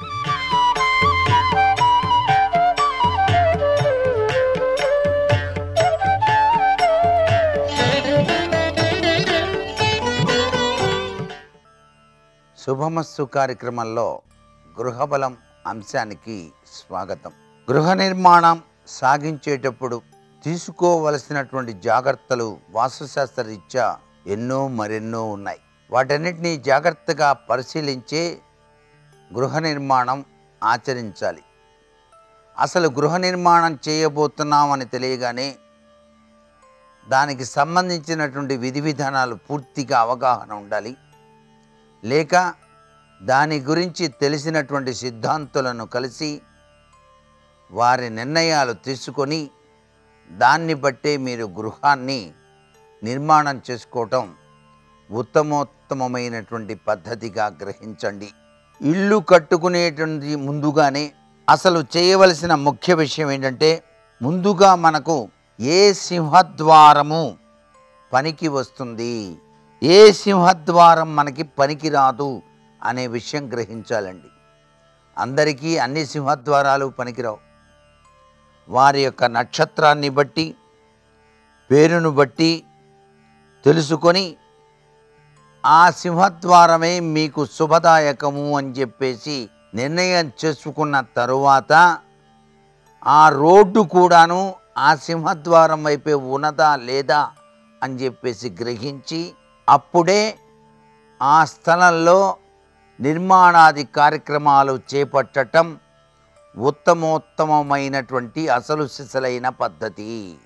శుభమస్సు కార్యక్రమంలో గృహబలం అంశానికి స్వాగతం గృహ నిర్మాణం సాగించేటప్పుడు తీసుకోవలసినటువంటి జాగ్రత్తలు వాస్తుశాస్త్ర రీత్యా ఎన్నో మరెన్నో ఉన్నాయి వాటన్నిటినీ జాగ్రత్తగా పరిశీలించే గృహ నిర్మాణం ఆచరించాలి అసలు గృహ నిర్మాణం చేయబోతున్నామని తెలియగానే దానికి సంబంధించినటువంటి విధి విధానాలు పూర్తిగా అవగాహన ఉండాలి లేక దాని గురించి తెలిసినటువంటి సిద్ధాంతులను కలిసి వారి నిర్ణయాలు తీసుకొని దాన్ని బట్టే మీరు గృహాన్ని నిర్మాణం చేసుకోవటం ఉత్తమోత్తమమైనటువంటి పద్ధతిగా గ్రహించండి ఇల్లు కట్టుకునేటువంటి ముందుగానే అసలు చేయవలసిన ముఖ్య విషయం ఏంటంటే ముందుగా మనకు ఏ సింహద్వారము పనికి వస్తుంది ఏ సింహద్వారం మనకి పనికిరాదు అనే విషయం గ్రహించాలండి అందరికీ అన్ని సింహద్వారాలు పనికిరావు వారి యొక్క నక్షత్రాన్ని బట్టి పేరును బట్టి తెలుసుకొని ఆ సింహద్వారమే మీకు శుభదాయకము అని చెప్పేసి నిర్ణయం చేసుకున్న తరువాత ఆ రోడ్డు కూడాను ఆ సింహద్వారం వైపే ఉన్నదా లేదా అని చెప్పేసి గ్రహించి అప్పుడే ఆ స్థలంలో నిర్మాణాది కార్యక్రమాలు చేపట్టటం ఉత్తమోత్తమమైనటువంటి అసలు సిసలైన పద్ధతి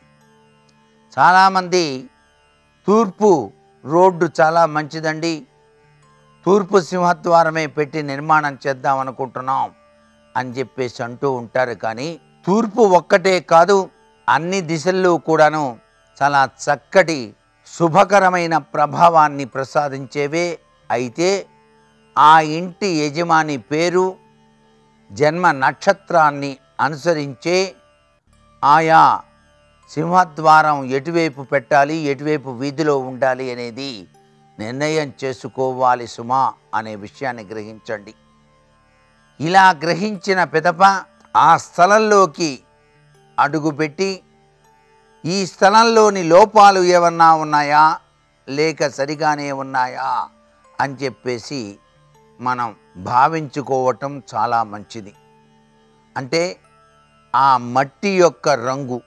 చాలామంది తూర్పు రోడ్డు చాలా మంచిదండి తూర్పు సింహద్వారమే పెట్టి నిర్మాణం చేద్దాం అనుకుంటున్నాం అని చెప్పేసి అంటూ ఉంటారు కానీ తూర్పు ఒక్కటే కాదు అన్ని దిశల్లో కూడాను చాలా చక్కటి శుభకరమైన ప్రభావాన్ని ప్రసాదించేవే అయితే ఆ ఇంటి యజమాని పేరు జన్మ నక్షత్రాన్ని అనుసరించే ఆయా సింహద్వారం ఎటువైపు పెట్టాలి ఎటువైపు వీధిలో ఉండాలి అనేది నిర్ణయం చేసుకోవాలి సుమా అనే విషయాన్ని గ్రహించండి ఇలా గ్రహించిన పిదప ఆ స్థలంలోకి అడుగుపెట్టి ఈ స్థలంలోని లోపాలు ఏమన్నా ఉన్నాయా లేక సరిగానే ఉన్నాయా అని చెప్పేసి మనం భావించుకోవటం చాలా మంచిది అంటే ఆ మట్టి యొక్క రంగు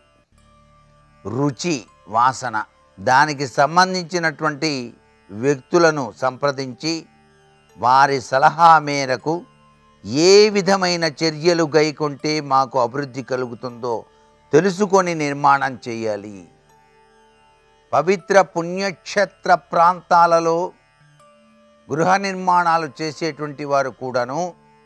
రుచి వాసన దానికి సంబంధించినటువంటి వ్యక్తులను సంప్రదించి వారి సలహా మేరకు ఏ విధమైన చర్యలు గైకొంటే మాకు అభివృద్ధి కలుగుతుందో తెలుసుకొని నిర్మాణం చేయాలి పవిత్ర పుణ్యక్షేత్ర ప్రాంతాలలో గృహ నిర్మాణాలు చేసేటువంటి వారు కూడాను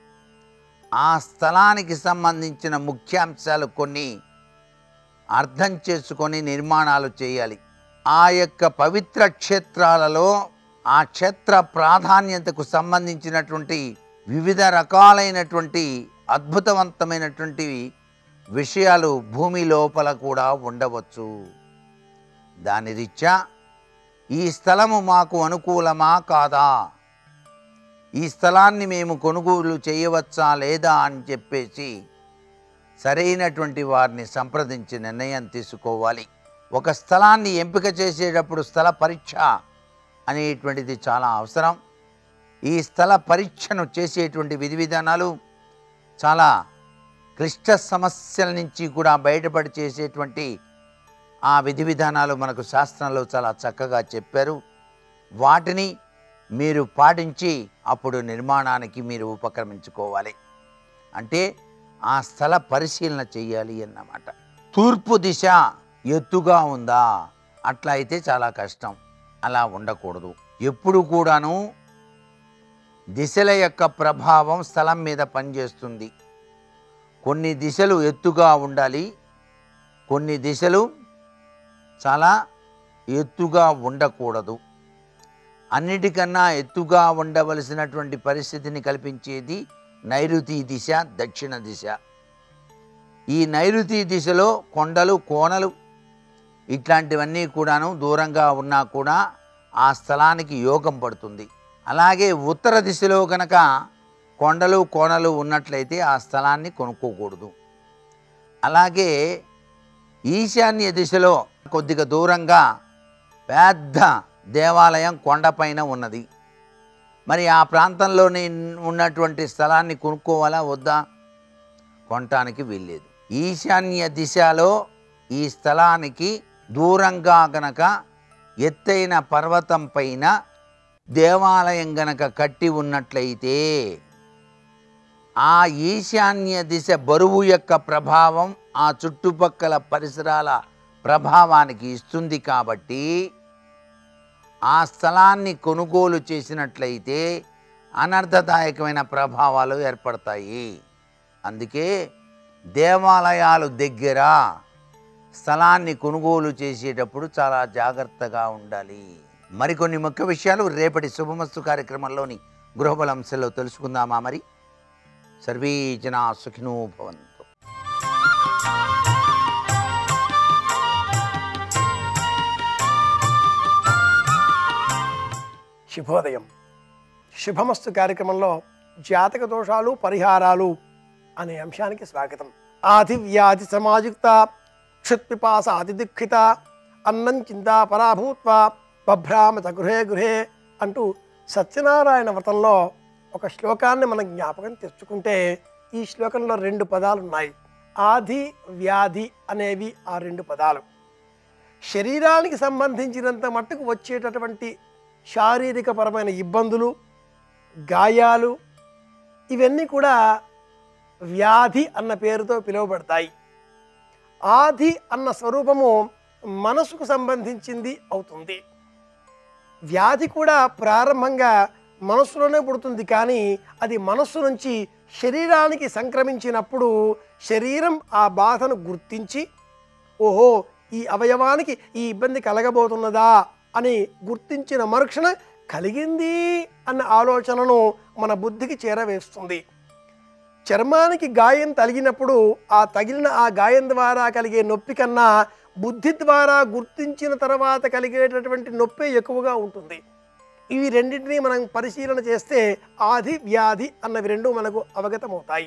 ఆ స్థలానికి సంబంధించిన ముఖ్యాంశాలు కొన్ని అర్థం చేసుకొని నిర్మాణాలు చేయాలి ఆ యొక్క పవిత్ర క్షేత్రాలలో ఆ క్షేత్ర ప్రాధాన్యతకు సంబంధించినటువంటి వివిధ రకాలైనటువంటి అద్భుతవంతమైనటువంటి విషయాలు భూమి లోపల కూడా ఉండవచ్చు దాని రీత్యా ఈ స్థలము మాకు అనుకూలమా కాదా ఈ స్థలాన్ని మేము కొనుగోలు చేయవచ్చా లేదా అని చెప్పేసి సరైనటువంటి వారిని సంప్రదించి నిర్ణయం తీసుకోవాలి ఒక స్థలాన్ని ఎంపిక చేసేటప్పుడు స్థల పరీక్ష అనేటువంటిది చాలా అవసరం ఈ స్థల పరీక్షను చేసేటువంటి విధి విధానాలు చాలా క్లిష్ట సమస్యల నుంచి కూడా బయటపడి చేసేటువంటి ఆ విధి విధానాలు మనకు శాస్త్రంలో చాలా చక్కగా చెప్పారు వాటిని మీరు పాటించి అప్పుడు నిర్మాణానికి మీరు ఉపక్రమించుకోవాలి అంటే ఆ స్థల పరిశీలన చేయాలి అన్నమాట తూర్పు దిశ ఎత్తుగా ఉందా అట్లా అయితే చాలా కష్టం అలా ఉండకూడదు ఎప్పుడు కూడాను దిశల యొక్క ప్రభావం స్థలం మీద పనిచేస్తుంది కొన్ని దిశలు ఎత్తుగా ఉండాలి కొన్ని దిశలు చాలా ఎత్తుగా ఉండకూడదు అన్నిటికన్నా ఎత్తుగా ఉండవలసినటువంటి పరిస్థితిని కల్పించేది నైరుతి దిశ దక్షిణ దిశ ఈ నైరుతి దిశలో కొండలు కోనలు ఇట్లాంటివన్నీ కూడాను దూరంగా ఉన్నా కూడా ఆ స్థలానికి యోగం పడుతుంది అలాగే ఉత్తర దిశలో కనుక కొండలు కోనలు ఉన్నట్లయితే ఆ స్థలాన్ని కొనుక్కోకూడదు అలాగే ఈశాన్య దిశలో కొద్దిగా దూరంగా పెద్ద దేవాలయం కొండపైన ఉన్నది మరి ఆ ప్రాంతంలోని ఉన్నటువంటి స్థలాన్ని కొనుక్కోవాలా వద్దా కొనటానికి వీల్లేదు ఈశాన్య దిశలో ఈ స్థలానికి దూరంగా గనక ఎత్తైన పర్వతం పైన దేవాలయం గనక కట్టి ఉన్నట్లయితే ఆ ఈశాన్య దిశ బరువు యొక్క ప్రభావం ఆ చుట్టుపక్కల పరిసరాల ప్రభావానికి ఇస్తుంది కాబట్టి ఆ స్థలాన్ని కొనుగోలు చేసినట్లయితే అనర్థదాయకమైన ప్రభావాలు ఏర్పడతాయి అందుకే దేవాలయాలు దగ్గర స్థలాన్ని కొనుగోలు చేసేటప్పుడు చాలా జాగ్రత్తగా ఉండాలి మరికొన్ని ముఖ్య విషయాలు రేపటి శుభమస్తు కార్యక్రమంలోని గృహబల అంశంలో తెలుసుకుందామా మరి సర్వే జనా సుఖినో భవంతు శుభోదయం శుభమస్తు కార్యక్రమంలో జాతక దోషాలు పరిహారాలు అనే అంశానికి స్వాగతం ఆది వ్యాధి సమాయుక్త క్షుత్పిపాస అతి దుఃఖిత అన్నం చింతా పరాభూత్వ బభ్రామత గృహే గృహే అంటూ సత్యనారాయణ వ్రతంలో ఒక శ్లోకాన్ని మనం జ్ఞాపకం తెచ్చుకుంటే ఈ శ్లోకంలో రెండు పదాలు ఉన్నాయి ఆది వ్యాధి అనేవి ఆ రెండు పదాలు శరీరానికి సంబంధించినంత మట్టుకు వచ్చేటటువంటి శారీరకపరమైన ఇబ్బందులు గాయాలు ఇవన్నీ కూడా వ్యాధి అన్న పేరుతో పిలువబడతాయి ఆది అన్న స్వరూపము మనసుకు సంబంధించింది అవుతుంది వ్యాధి కూడా ప్రారంభంగా మనస్సులోనే పుడుతుంది కానీ అది మనస్సు నుంచి శరీరానికి సంక్రమించినప్పుడు శరీరం ఆ బాధను గుర్తించి ఓహో ఈ అవయవానికి ఈ ఇబ్బంది కలగబోతున్నదా అని గుర్తించిన మరుక్షణ కలిగింది అన్న ఆలోచనను మన బుద్ధికి చేరవేస్తుంది చర్మానికి గాయం తగిలినప్పుడు ఆ తగిలిన ఆ గాయం ద్వారా కలిగే నొప్పి కన్నా బుద్ధి ద్వారా గుర్తించిన తర్వాత కలిగేటటువంటి నొప్పే ఎక్కువగా ఉంటుంది ఇవి రెండింటినీ మనం పరిశీలన చేస్తే ఆది వ్యాధి అన్నవి రెండు మనకు అవగతమవుతాయి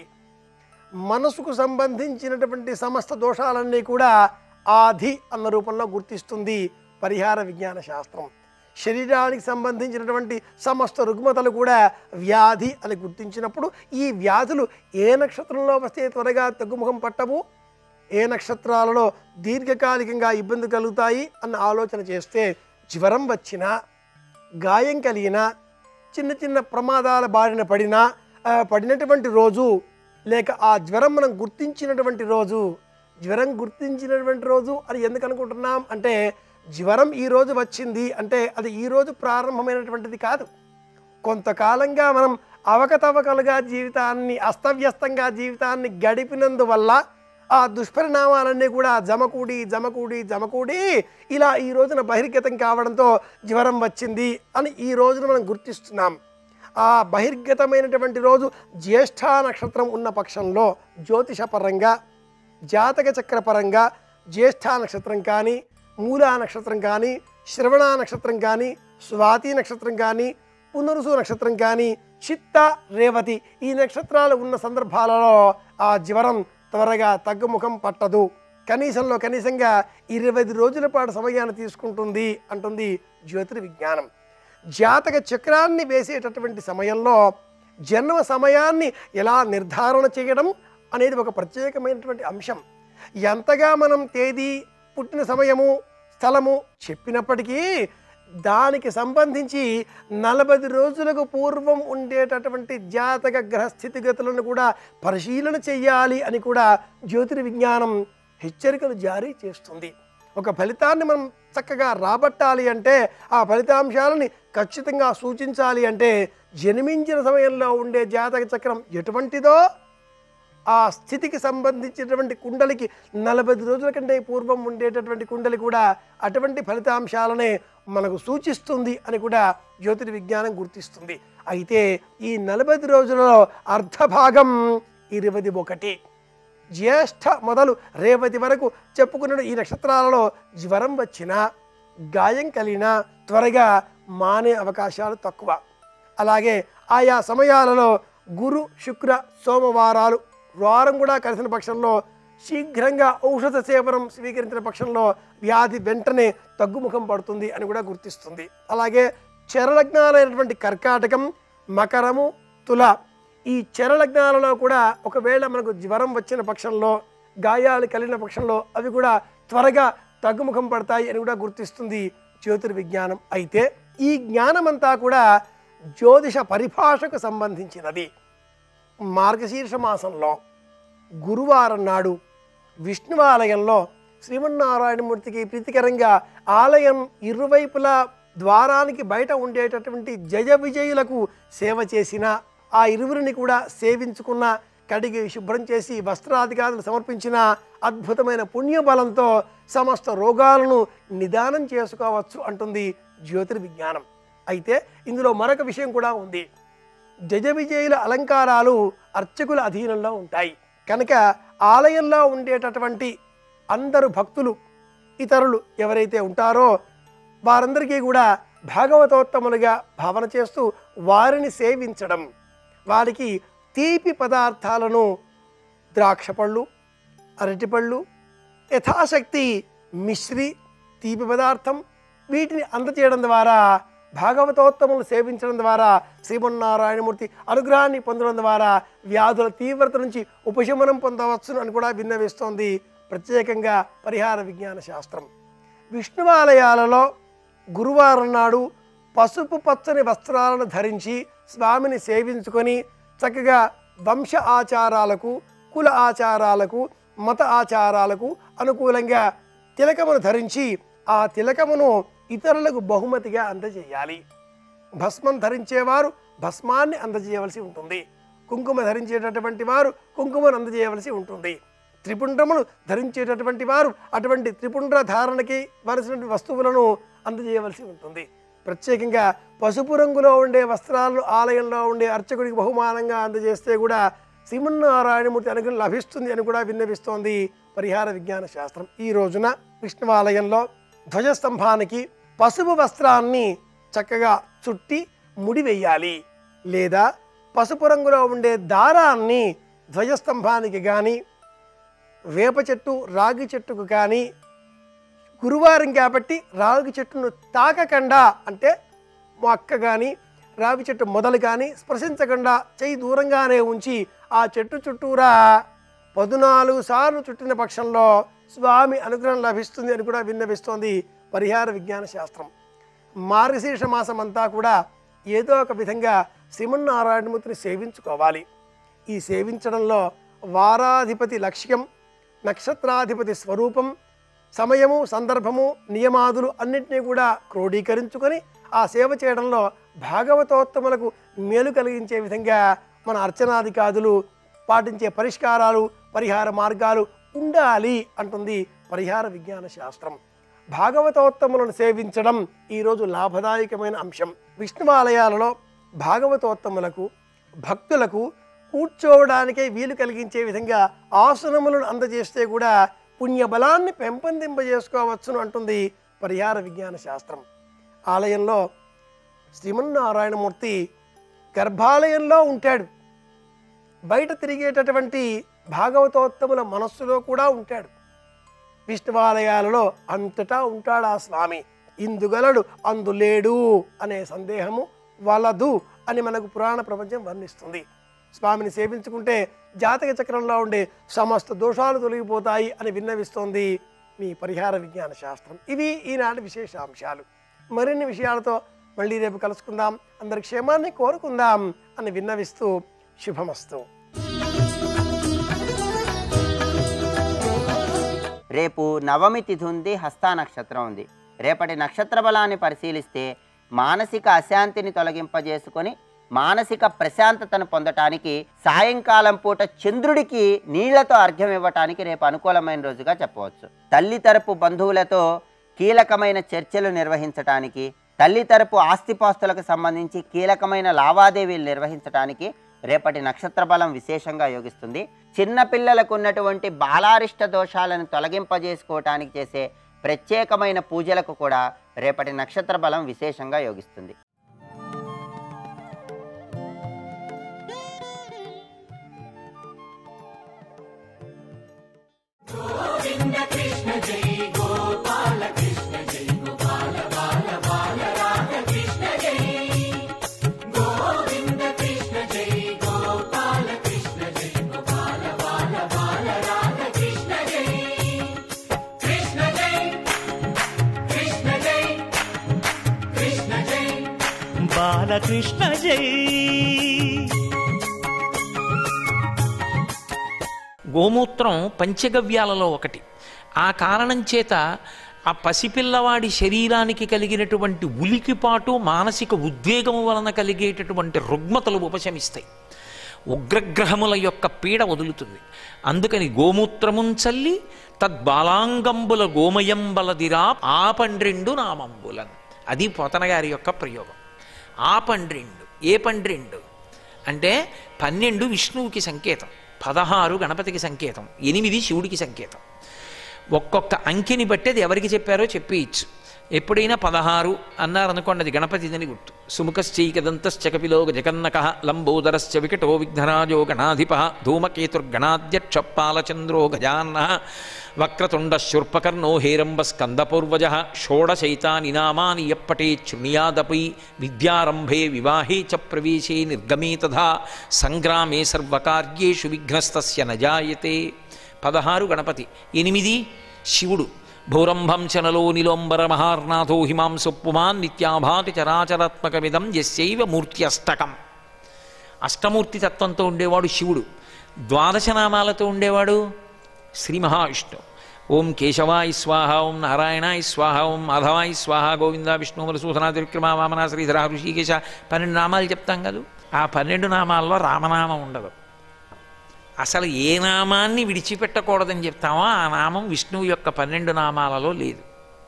మనసుకు సంబంధించినటువంటి సమస్త దోషాలన్నీ కూడా ఆది అన్న రూపంలో గుర్తిస్తుంది పరిహార విజ్ఞాన శాస్త్రం శరీరానికి సంబంధించినటువంటి సమస్త రుగ్మతలు కూడా వ్యాధి అని గుర్తించినప్పుడు ఈ వ్యాధులు ఏ నక్షత్రంలో వస్తే త్వరగా తగ్గుముఖం పట్టవు ఏ నక్షత్రాలలో దీర్ఘకాలికంగా ఇబ్బంది కలుగుతాయి అన్న ఆలోచన చేస్తే జ్వరం వచ్చినా గాయం కలిగినా చిన్న చిన్న ప్రమాదాల బారిన పడినా ఆ, పడినటువంటి రోజు లేక ఆ జ్వరం మనం గుర్తించినటువంటి రోజు జ్వరం గుర్తించినటువంటి రోజు అని ఎందుకు అనుకుంటున్నాం అంటే జ్వరం ఈ రోజు వచ్చింది అంటే అది ఈ రోజు ప్రారంభమైనటువంటిది కాదు కొంతకాలంగా మనం అవకతవకలుగా జీవితాన్ని అస్తవ్యస్తంగా జీవితాన్ని గడిపినందువల్ల ఆ దుష్పరిణామాలన్నీ కూడా జమకూడి జమకూడి జమకూడి ఇలా ఈ రోజున బహిర్గతం కావడంతో జ్వరం వచ్చింది అని ఈ రోజున మనం గుర్తిస్తున్నాం ఆ బహిర్గతమైనటువంటి రోజు జ్యేష్ఠ నక్షత్రం ఉన్న పక్షంలో జ్యోతిషపరంగా జాతక చక్రపరంగా జ్యేష్ఠ నక్షత్రం కానీ మూలా నక్షత్రం కానీ శ్రవణ నక్షత్రం కానీ స్వాతి నక్షత్రం కానీ పునరుసు నక్షత్రం కానీ చిత్త రేవతి ఈ నక్షత్రాలు ఉన్న సందర్భాలలో ఆ జ్వరం త్వరగా తగ్గుముఖం పట్టదు కనీసంలో కనీసంగా ఇరవై రోజుల పాటు సమయాన్ని తీసుకుంటుంది అంటుంది జ్యోతిర్విజ్ఞానం జాతక చక్రాన్ని వేసేటటువంటి సమయంలో జన్మ సమయాన్ని ఎలా నిర్ధారణ చేయడం అనేది ఒక ప్రత్యేకమైనటువంటి అంశం ఎంతగా మనం తేదీ పుట్టిన సమయము స్థలము చెప్పినప్పటికీ దానికి సంబంధించి నలభై రోజులకు పూర్వం ఉండేటటువంటి జాతక గ్రహ స్థితిగతులను కూడా పరిశీలన చెయ్యాలి అని కూడా జ్యోతిర్విజ్ఞానం హెచ్చరికలు జారీ చేస్తుంది ఒక ఫలితాన్ని మనం చక్కగా రాబట్టాలి అంటే ఆ ఫలితాంశాలని ఖచ్చితంగా సూచించాలి అంటే జన్మించిన సమయంలో ఉండే జాతక చక్రం ఎటువంటిదో ఆ స్థితికి సంబంధించినటువంటి కుండలికి నలభై రోజుల కంటే పూర్వం ఉండేటటువంటి కుండలి కూడా అటువంటి ఫలితాంశాలనే మనకు సూచిస్తుంది అని కూడా జ్యోతిర్విజ్ఞానం గుర్తిస్తుంది అయితే ఈ నలభై రోజులలో అర్ధభాగం ఇరవై ఒకటి జ్యేష్ఠ మొదలు రేవతి వరకు చెప్పుకున్న ఈ నక్షత్రాలలో జ్వరం వచ్చినా గాయం కలిగినా త్వరగా మానే అవకాశాలు తక్కువ అలాగే ఆయా సమయాలలో గురు శుక్ర సోమవారాలు వారం కూడా కలిసిన పక్షంలో శీఘ్రంగా ఔషధ సేవనం స్వీకరించిన పక్షంలో వ్యాధి వెంటనే తగ్గుముఖం పడుతుంది అని కూడా గుర్తిస్తుంది అలాగే చరలగ్నాలైనటువంటి కర్కాటకం మకరము తుల ఈ చరలగ్నాలలో కూడా ఒకవేళ మనకు జ్వరం వచ్చిన పక్షంలో గాయాలు కలిగిన పక్షంలో అవి కూడా త్వరగా తగ్గుముఖం పడతాయి అని కూడా గుర్తిస్తుంది జ్యోతిర్విజ్ఞానం అయితే ఈ జ్ఞానమంతా కూడా జ్యోతిష పరిభాషకు సంబంధించినది మార్గశీర్ష మాసంలో గురువారం నాడు విష్ణువాలయంలో శ్రీమన్నారాయణమూర్తికి ప్రీతికరంగా ఆలయం ఇరువైపులా ద్వారానికి బయట ఉండేటటువంటి జయ విజయులకు సేవ చేసిన ఆ ఇరువురిని కూడా సేవించుకున్న కడిగి శుభ్రం చేసి వస్త్రాధికారులు సమర్పించిన అద్భుతమైన పుణ్యబలంతో సమస్త రోగాలను నిదానం చేసుకోవచ్చు అంటుంది జ్యోతిర్విజ్ఞానం అయితే ఇందులో మరొక విషయం కూడా ఉంది జజ విజయుల అలంకారాలు అర్చకుల అధీనంలో ఉంటాయి కనుక ఆలయంలో ఉండేటటువంటి అందరు భక్తులు ఇతరులు ఎవరైతే ఉంటారో వారందరికీ కూడా భాగవతోత్తములుగా భావన చేస్తూ వారిని సేవించడం వారికి తీపి పదార్థాలను ద్రాక్ష పళ్ళు అరటిపళ్ళు యథాశక్తి మిశ్రి తీపి పదార్థం వీటిని అందచేయడం ద్వారా భాగవతోత్తములు సేవించడం ద్వారా శ్రీమన్నారాయణమూర్తి అనుగ్రహాన్ని పొందడం ద్వారా వ్యాధుల తీవ్రత నుంచి ఉపశమనం పొందవచ్చును అని కూడా విన్నవిస్తోంది ప్రత్యేకంగా పరిహార విజ్ఞాన శాస్త్రం విష్ణువాలయాలలో గురువారం నాడు పసుపు పచ్చని వస్త్రాలను ధరించి స్వామిని సేవించుకొని చక్కగా వంశ ఆచారాలకు కుల ఆచారాలకు మత ఆచారాలకు అనుకూలంగా తిలకమును ధరించి ఆ తిలకమును ఇతరులకు బహుమతిగా అందజేయాలి భస్మం ధరించేవారు భస్మాన్ని అందజేయవలసి ఉంటుంది కుంకుమ ధరించేటటువంటి వారు కుంకుమను అందజేయవలసి ఉంటుంది త్రిపుండ్రములు ధరించేటటువంటి వారు అటువంటి త్రిపుండ్ర ధారణకి వలసినటువంటి వస్తువులను అందజేయవలసి ఉంటుంది ప్రత్యేకంగా పసుపు రంగులో ఉండే వస్త్రాలను ఆలయంలో ఉండే అర్చకుడికి బహుమానంగా అందజేస్తే కూడా శ్రీమన్నారాయణమూర్తి అనుగ్రహం లభిస్తుంది అని కూడా విన్నవిస్తోంది పరిహార విజ్ఞాన శాస్త్రం ఈ రోజున విష్ణువాలయంలో ధ్వజస్తంభానికి పసుపు వస్త్రాన్ని చక్కగా చుట్టి ముడి వేయాలి లేదా పసుపు రంగులో ఉండే దారాన్ని ధ్వజస్తంభానికి కానీ వేప చెట్టు రాగి చెట్టుకు కానీ గురువారం కాబట్టి రాగి చెట్టును తాకకుండా అంటే మొక్క కానీ రావి చెట్టు మొదలు కానీ స్పృశించకుండా చెయ్యి దూరంగానే ఉంచి ఆ చెట్టు చుట్టూరా పద్నాలుగు సార్లు చుట్టిన పక్షంలో స్వామి అనుగ్రహం లభిస్తుంది అని కూడా విన్నవిస్తోంది పరిహార విజ్ఞాన శాస్త్రం మార్గశీర్ష మాసం అంతా కూడా ఏదో ఒక విధంగా శ్రీమన్నారాయణమూర్తిని సేవించుకోవాలి ఈ సేవించడంలో వారాధిపతి లక్ష్యం నక్షత్రాధిపతి స్వరూపం సమయము సందర్భము నియమాదులు అన్నింటినీ కూడా క్రోడీకరించుకొని ఆ సేవ చేయడంలో భాగవతోత్తములకు మేలు కలిగించే విధంగా మన అర్చనాధికాదులు పాటించే పరిష్కారాలు పరిహార మార్గాలు ఉండాలి అంటుంది పరిహార విజ్ఞాన శాస్త్రం భాగవతోత్తములను సేవించడం ఈరోజు లాభదాయకమైన అంశం విష్ణువాలయాలలో భాగవతోత్తములకు భక్తులకు కూర్చోవడానికే వీలు కలిగించే విధంగా ఆసనములను అందజేస్తే కూడా పుణ్యబలాన్ని పెంపొందింపజేసుకోవచ్చును అంటుంది పరిహార విజ్ఞాన శాస్త్రం ఆలయంలో శ్రీమన్నారాయణమూర్తి గర్భాలయంలో ఉంటాడు బయట తిరిగేటటువంటి భాగవతోత్తముల మనస్సులో కూడా ఉంటాడు విష్ణువాలయాలలో అంతటా ఉంటాడు ఆ స్వామి ఇందుగలడు అందులేడు అనే సందేహము వలదు అని మనకు పురాణ ప్రపంచం వర్ణిస్తుంది స్వామిని సేవించుకుంటే జాతక చక్రంలో ఉండే సమస్త దోషాలు తొలగిపోతాయి అని విన్నవిస్తోంది మీ పరిహార విజ్ఞాన శాస్త్రం ఇవి ఈనాటి విశేష అంశాలు మరిన్ని విషయాలతో మళ్ళీ రేపు కలుసుకుందాం అందరి క్షేమాన్ని కోరుకుందాం అని విన్నవిస్తూ శుభమస్తు రేపు నవమి తిథి ఉంది హస్తా నక్షత్రం ఉంది రేపటి నక్షత్ర బలాన్ని పరిశీలిస్తే మానసిక అశాంతిని తొలగింపజేసుకొని మానసిక ప్రశాంతతను పొందటానికి సాయంకాలం పూట చంద్రుడికి నీళ్లతో అర్ఘ్యం ఇవ్వటానికి రేపు అనుకూలమైన రోజుగా చెప్పవచ్చు తల్లి తరపు బంధువులతో కీలకమైన చర్చలు నిర్వహించటానికి తల్లి తరపు ఆస్తిపాస్తులకు సంబంధించి కీలకమైన లావాదేవీలు నిర్వహించటానికి రేపటి నక్షత్ర బలం విశేషంగా యోగిస్తుంది చిన్న పిల్లలకు ఉన్నటువంటి బాలారిష్ట దోషాలను తొలగింపజేసుకోవటానికి చేసే ప్రత్యేకమైన పూజలకు కూడా రేపటి నక్షత్ర బలం విశేషంగా యోగిస్తుంది బాలకృష్ణ జై గోమూత్రం పంచగవ్యాలలో ఒకటి ఆ కారణం చేత ఆ పసిపిల్లవాడి శరీరానికి కలిగినటువంటి ఉలికిపాటు మానసిక ఉద్వేగము వలన కలిగేటటువంటి రుగ్మతలు ఉపశమిస్తాయి ఉగ్రగ్రహముల యొక్క పీడ వదులుతుంది అందుకని గోమూత్రమున్ చల్లి తద్బాలాంగంబుల గోమయంబలదిరా ఆ పండ్రెండు నామంబులన్ అది పోతన గారి యొక్క ప్రయోగం ఆ పండ్రెండు ఏ పండ్రెండు అంటే పన్నెండు విష్ణువుకి సంకేతం పదహారు గణపతికి సంకేతం ఎనిమిది శివుడికి సంకేతం ఒక్కొక్క అంకెని బట్టి అది ఎవరికి చెప్పారో చెప్పేయచ్చు ఎప్పుడైనా పదహారు అన్నారనుకోండి అది గణపతిదని గుర్తు సుముఖశ్చైకదంతశ్చకపిలో జగన్నక లంబోదరశ్చ వికటో విఘ్నరాజో గణాధిప ధూమకేతుర్గణాధ్యక్ష పాలచంద్రో గజాన్న వక్రతుండ శూర్పకర్ణో హేరంబ స్కందపూర్వజ షోడశైతాని నామాని ఎప్పటే శృణుయాదపి విద్యారంభే వివాహే చ ప్రవేశే నిర్గమే తథా సంగ్రామే సర్వకార్యేషు విఘ్నస్తస్య నజాయతే పదహారు గణపతి ఎనిమిది శివుడు భూరంభం చనలో నిలోంబర మహార్నాథో హిమాంసు పుమాన్ నిత్యాభాతి చరాచరాత్మకమిదం యస్యైవ మూర్తి అష్టకం అష్టమూర్తి తత్వంతో ఉండేవాడు శివుడు ద్వాదశ నామాలతో ఉండేవాడు శ్రీ మహావిష్ణు ఓం కేశవాయ స్వాహ ఓం నారాయణాయ స్వాహ ఓం మాధవాయ స్వాహ గోవింద విష్ణు మధుసూదన త్రివిక్రమ వామన శ్రీధర ఋషికేశ పన్నెండు నామాలు చెప్తాం కదా ఆ పన్నెండు నామాల్లో రామనామం ఉండదు అసలు ఏ నామాన్ని విడిచిపెట్టకూడదని చెప్తామో ఆ నామం విష్ణువు యొక్క పన్నెండు నామాలలో లేదు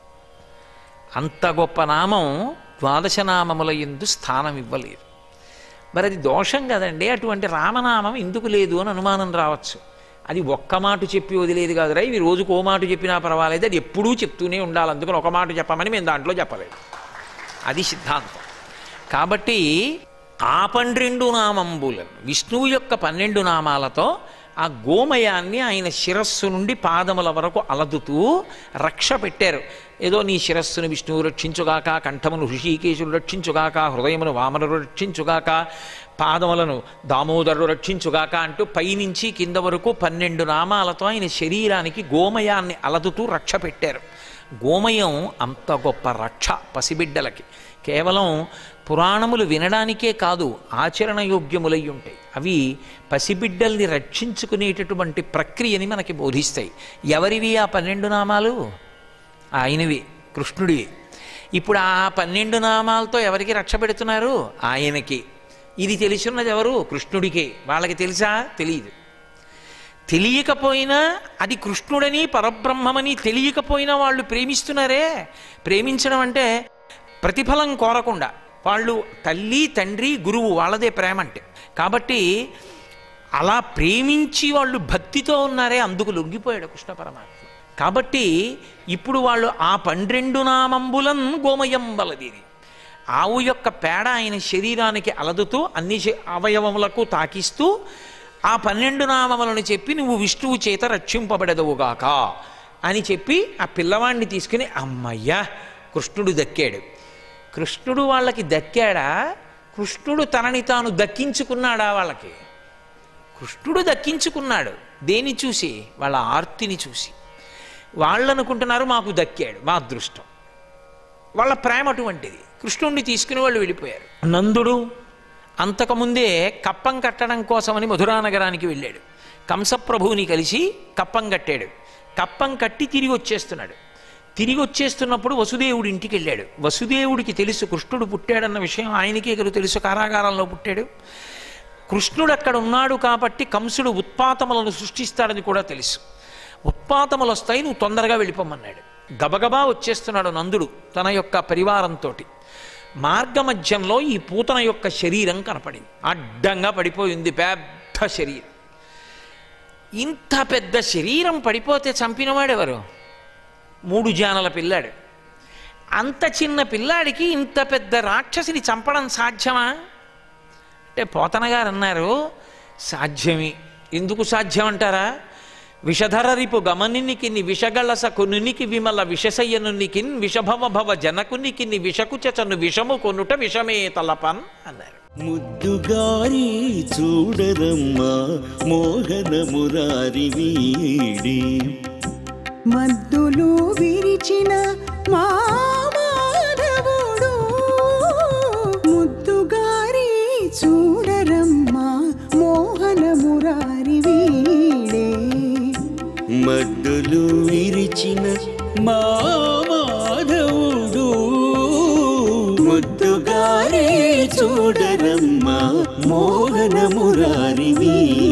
అంత గొప్ప నామం ద్వాదశ నామముల ఎందు స్థానం ఇవ్వలేదు మరి అది దోషం కదండి అటువంటి రామనామం ఎందుకు లేదు అని అనుమానం రావచ్చు అది ఒక్క మాట చెప్పి వదిలేదు కాదురా ఇవి రోజుకు ఓ మాట చెప్పినా పర్వాలేదు అది ఎప్పుడూ చెప్తూనే ఉండాలి అందుకని ఒక మాట చెప్పమని మేము దాంట్లో చెప్పలేదు అది సిద్ధాంతం కాబట్టి ఆ పన్నెండు నామంబులను విష్ణువు యొక్క పన్నెండు నామాలతో ఆ గోమయాన్ని ఆయన శిరస్సు నుండి పాదముల వరకు అలదుతూ రక్ష పెట్టారు ఏదో నీ శిరస్సును విష్ణువు రక్షించుగాక కంఠమును హృషికేశుడు రక్షించుగాక హృదయమును వామనుడు రక్షించుగాక పాదములను దామోదరుడు రక్షించుగాక అంటూ పైనుంచి కింద వరకు పన్నెండు నామాలతో ఆయన శరీరానికి గోమయాన్ని అలదుతూ రక్ష పెట్టారు గోమయం అంత గొప్ప రక్ష పసిబిడ్డలకి కేవలం పురాణములు వినడానికే కాదు ఆచరణ యోగ్యములై ఉంటాయి అవి పసిబిడ్డల్ని రక్షించుకునేటటువంటి ప్రక్రియని మనకి బోధిస్తాయి ఎవరివి ఆ పన్నెండు నామాలు ఆయనవి కృష్ణుడివి ఇప్పుడు ఆ పన్నెండు నామాలతో ఎవరికి రక్ష పెడుతున్నారు ఆయనకి ఇది తెలుసున్నది ఎవరు కృష్ణుడికే వాళ్ళకి తెలుసా తెలియదు తెలియకపోయినా అది కృష్ణుడని పరబ్రహ్మమని తెలియకపోయినా వాళ్ళు ప్రేమిస్తున్నారే ప్రేమించడం అంటే ప్రతిఫలం కోరకుండా వాళ్ళు తల్లి తండ్రి గురువు వాళ్ళదే ప్రేమ అంటే కాబట్టి అలా ప్రేమించి వాళ్ళు భక్తితో ఉన్నారే అందుకు లొంగిపోయాడు కృష్ణ పరమాత్మ కాబట్టి ఇప్పుడు వాళ్ళు ఆ పన్నెండు నామంబులం గోమయం బలదేది ఆవు యొక్క పేడ ఆయన శరీరానికి అలదుతూ అన్ని శ- అవయవములకు తాకిస్తూ ఆ పన్నెండు నామములను చెప్పి నువ్వు విష్ణువు చేత రక్షింపబడదవుగాక అని చెప్పి ఆ పిల్లవాడిని తీసుకుని అమ్మయ్యా కృష్ణుడు దక్కాడు కృష్ణుడు వాళ్ళకి దక్కాడా కృష్ణుడు తనని తాను దక్కించుకున్నాడా వాళ్ళకి కృష్ణుడు దక్కించుకున్నాడు దేని చూసి వాళ్ళ ఆర్తిని చూసి వాళ్ళు అనుకుంటున్నారు మాకు దక్కాడు మా అదృష్టం వాళ్ళ ప్రేమ అటువంటిది కృష్ణుణ్ణి తీసుకుని వాళ్ళు వెళ్ళిపోయారు నందుడు అంతకుముందే కప్పం కట్టడం కోసమని మధురా నగరానికి వెళ్ళాడు కంసప్రభువుని కలిసి కప్పం కట్టాడు కప్పం కట్టి తిరిగి వచ్చేస్తున్నాడు తిరిగి వచ్చేస్తున్నప్పుడు వసుదేవుడి ఇంటికి వెళ్ళాడు వసుదేవుడికి తెలుసు కృష్ణుడు పుట్టాడన్న విషయం ఆయనకే కదా తెలుసు కారాగారంలో పుట్టాడు కృష్ణుడు అక్కడ ఉన్నాడు కాబట్టి కంసుడు ఉత్పాతములను సృష్టిస్తాడని కూడా తెలుసు ఉత్పాతములు వస్తాయి నువ్వు తొందరగా వెళ్ళిపోమన్నాడు గబగబా వచ్చేస్తున్నాడు నందుడు తన యొక్క పరివారంతో మార్గమధ్యంలో ఈ పూతన యొక్క శరీరం కనపడింది అడ్డంగా పడిపోయింది పెద్ద శరీరం ఇంత పెద్ద శరీరం పడిపోతే చంపినవాడెవరు మూడు జానల పిల్లాడు అంత చిన్న పిల్లాడికి ఇంత పెద్ద రాక్షసిని చంపడం సాధ్యమా అంటే పోతన గారు అన్నారు సాధ్యమే ఎందుకు సాధ్యం అంటారా విషధర రిపు గమనినికిని విషగళస కొనునికి విమల విషసయ్యనునికిన్ విషభవ భవ జనకునికిని విషకుచను విషము కొనుట విషమే తలపన్ అన్నారు ముద్దుగారి చూడరమ్మా మోహన మురారి వీడి మద్దులు విరిచిన మా మాధవుడు ముద్దుగారి చూడరమ్మా మోహన మురారి వీడే మద్దులు విరిచిన మా మాధవుడు ముద్దుగారి చూడరమ్మా మోహన మురారి వీడి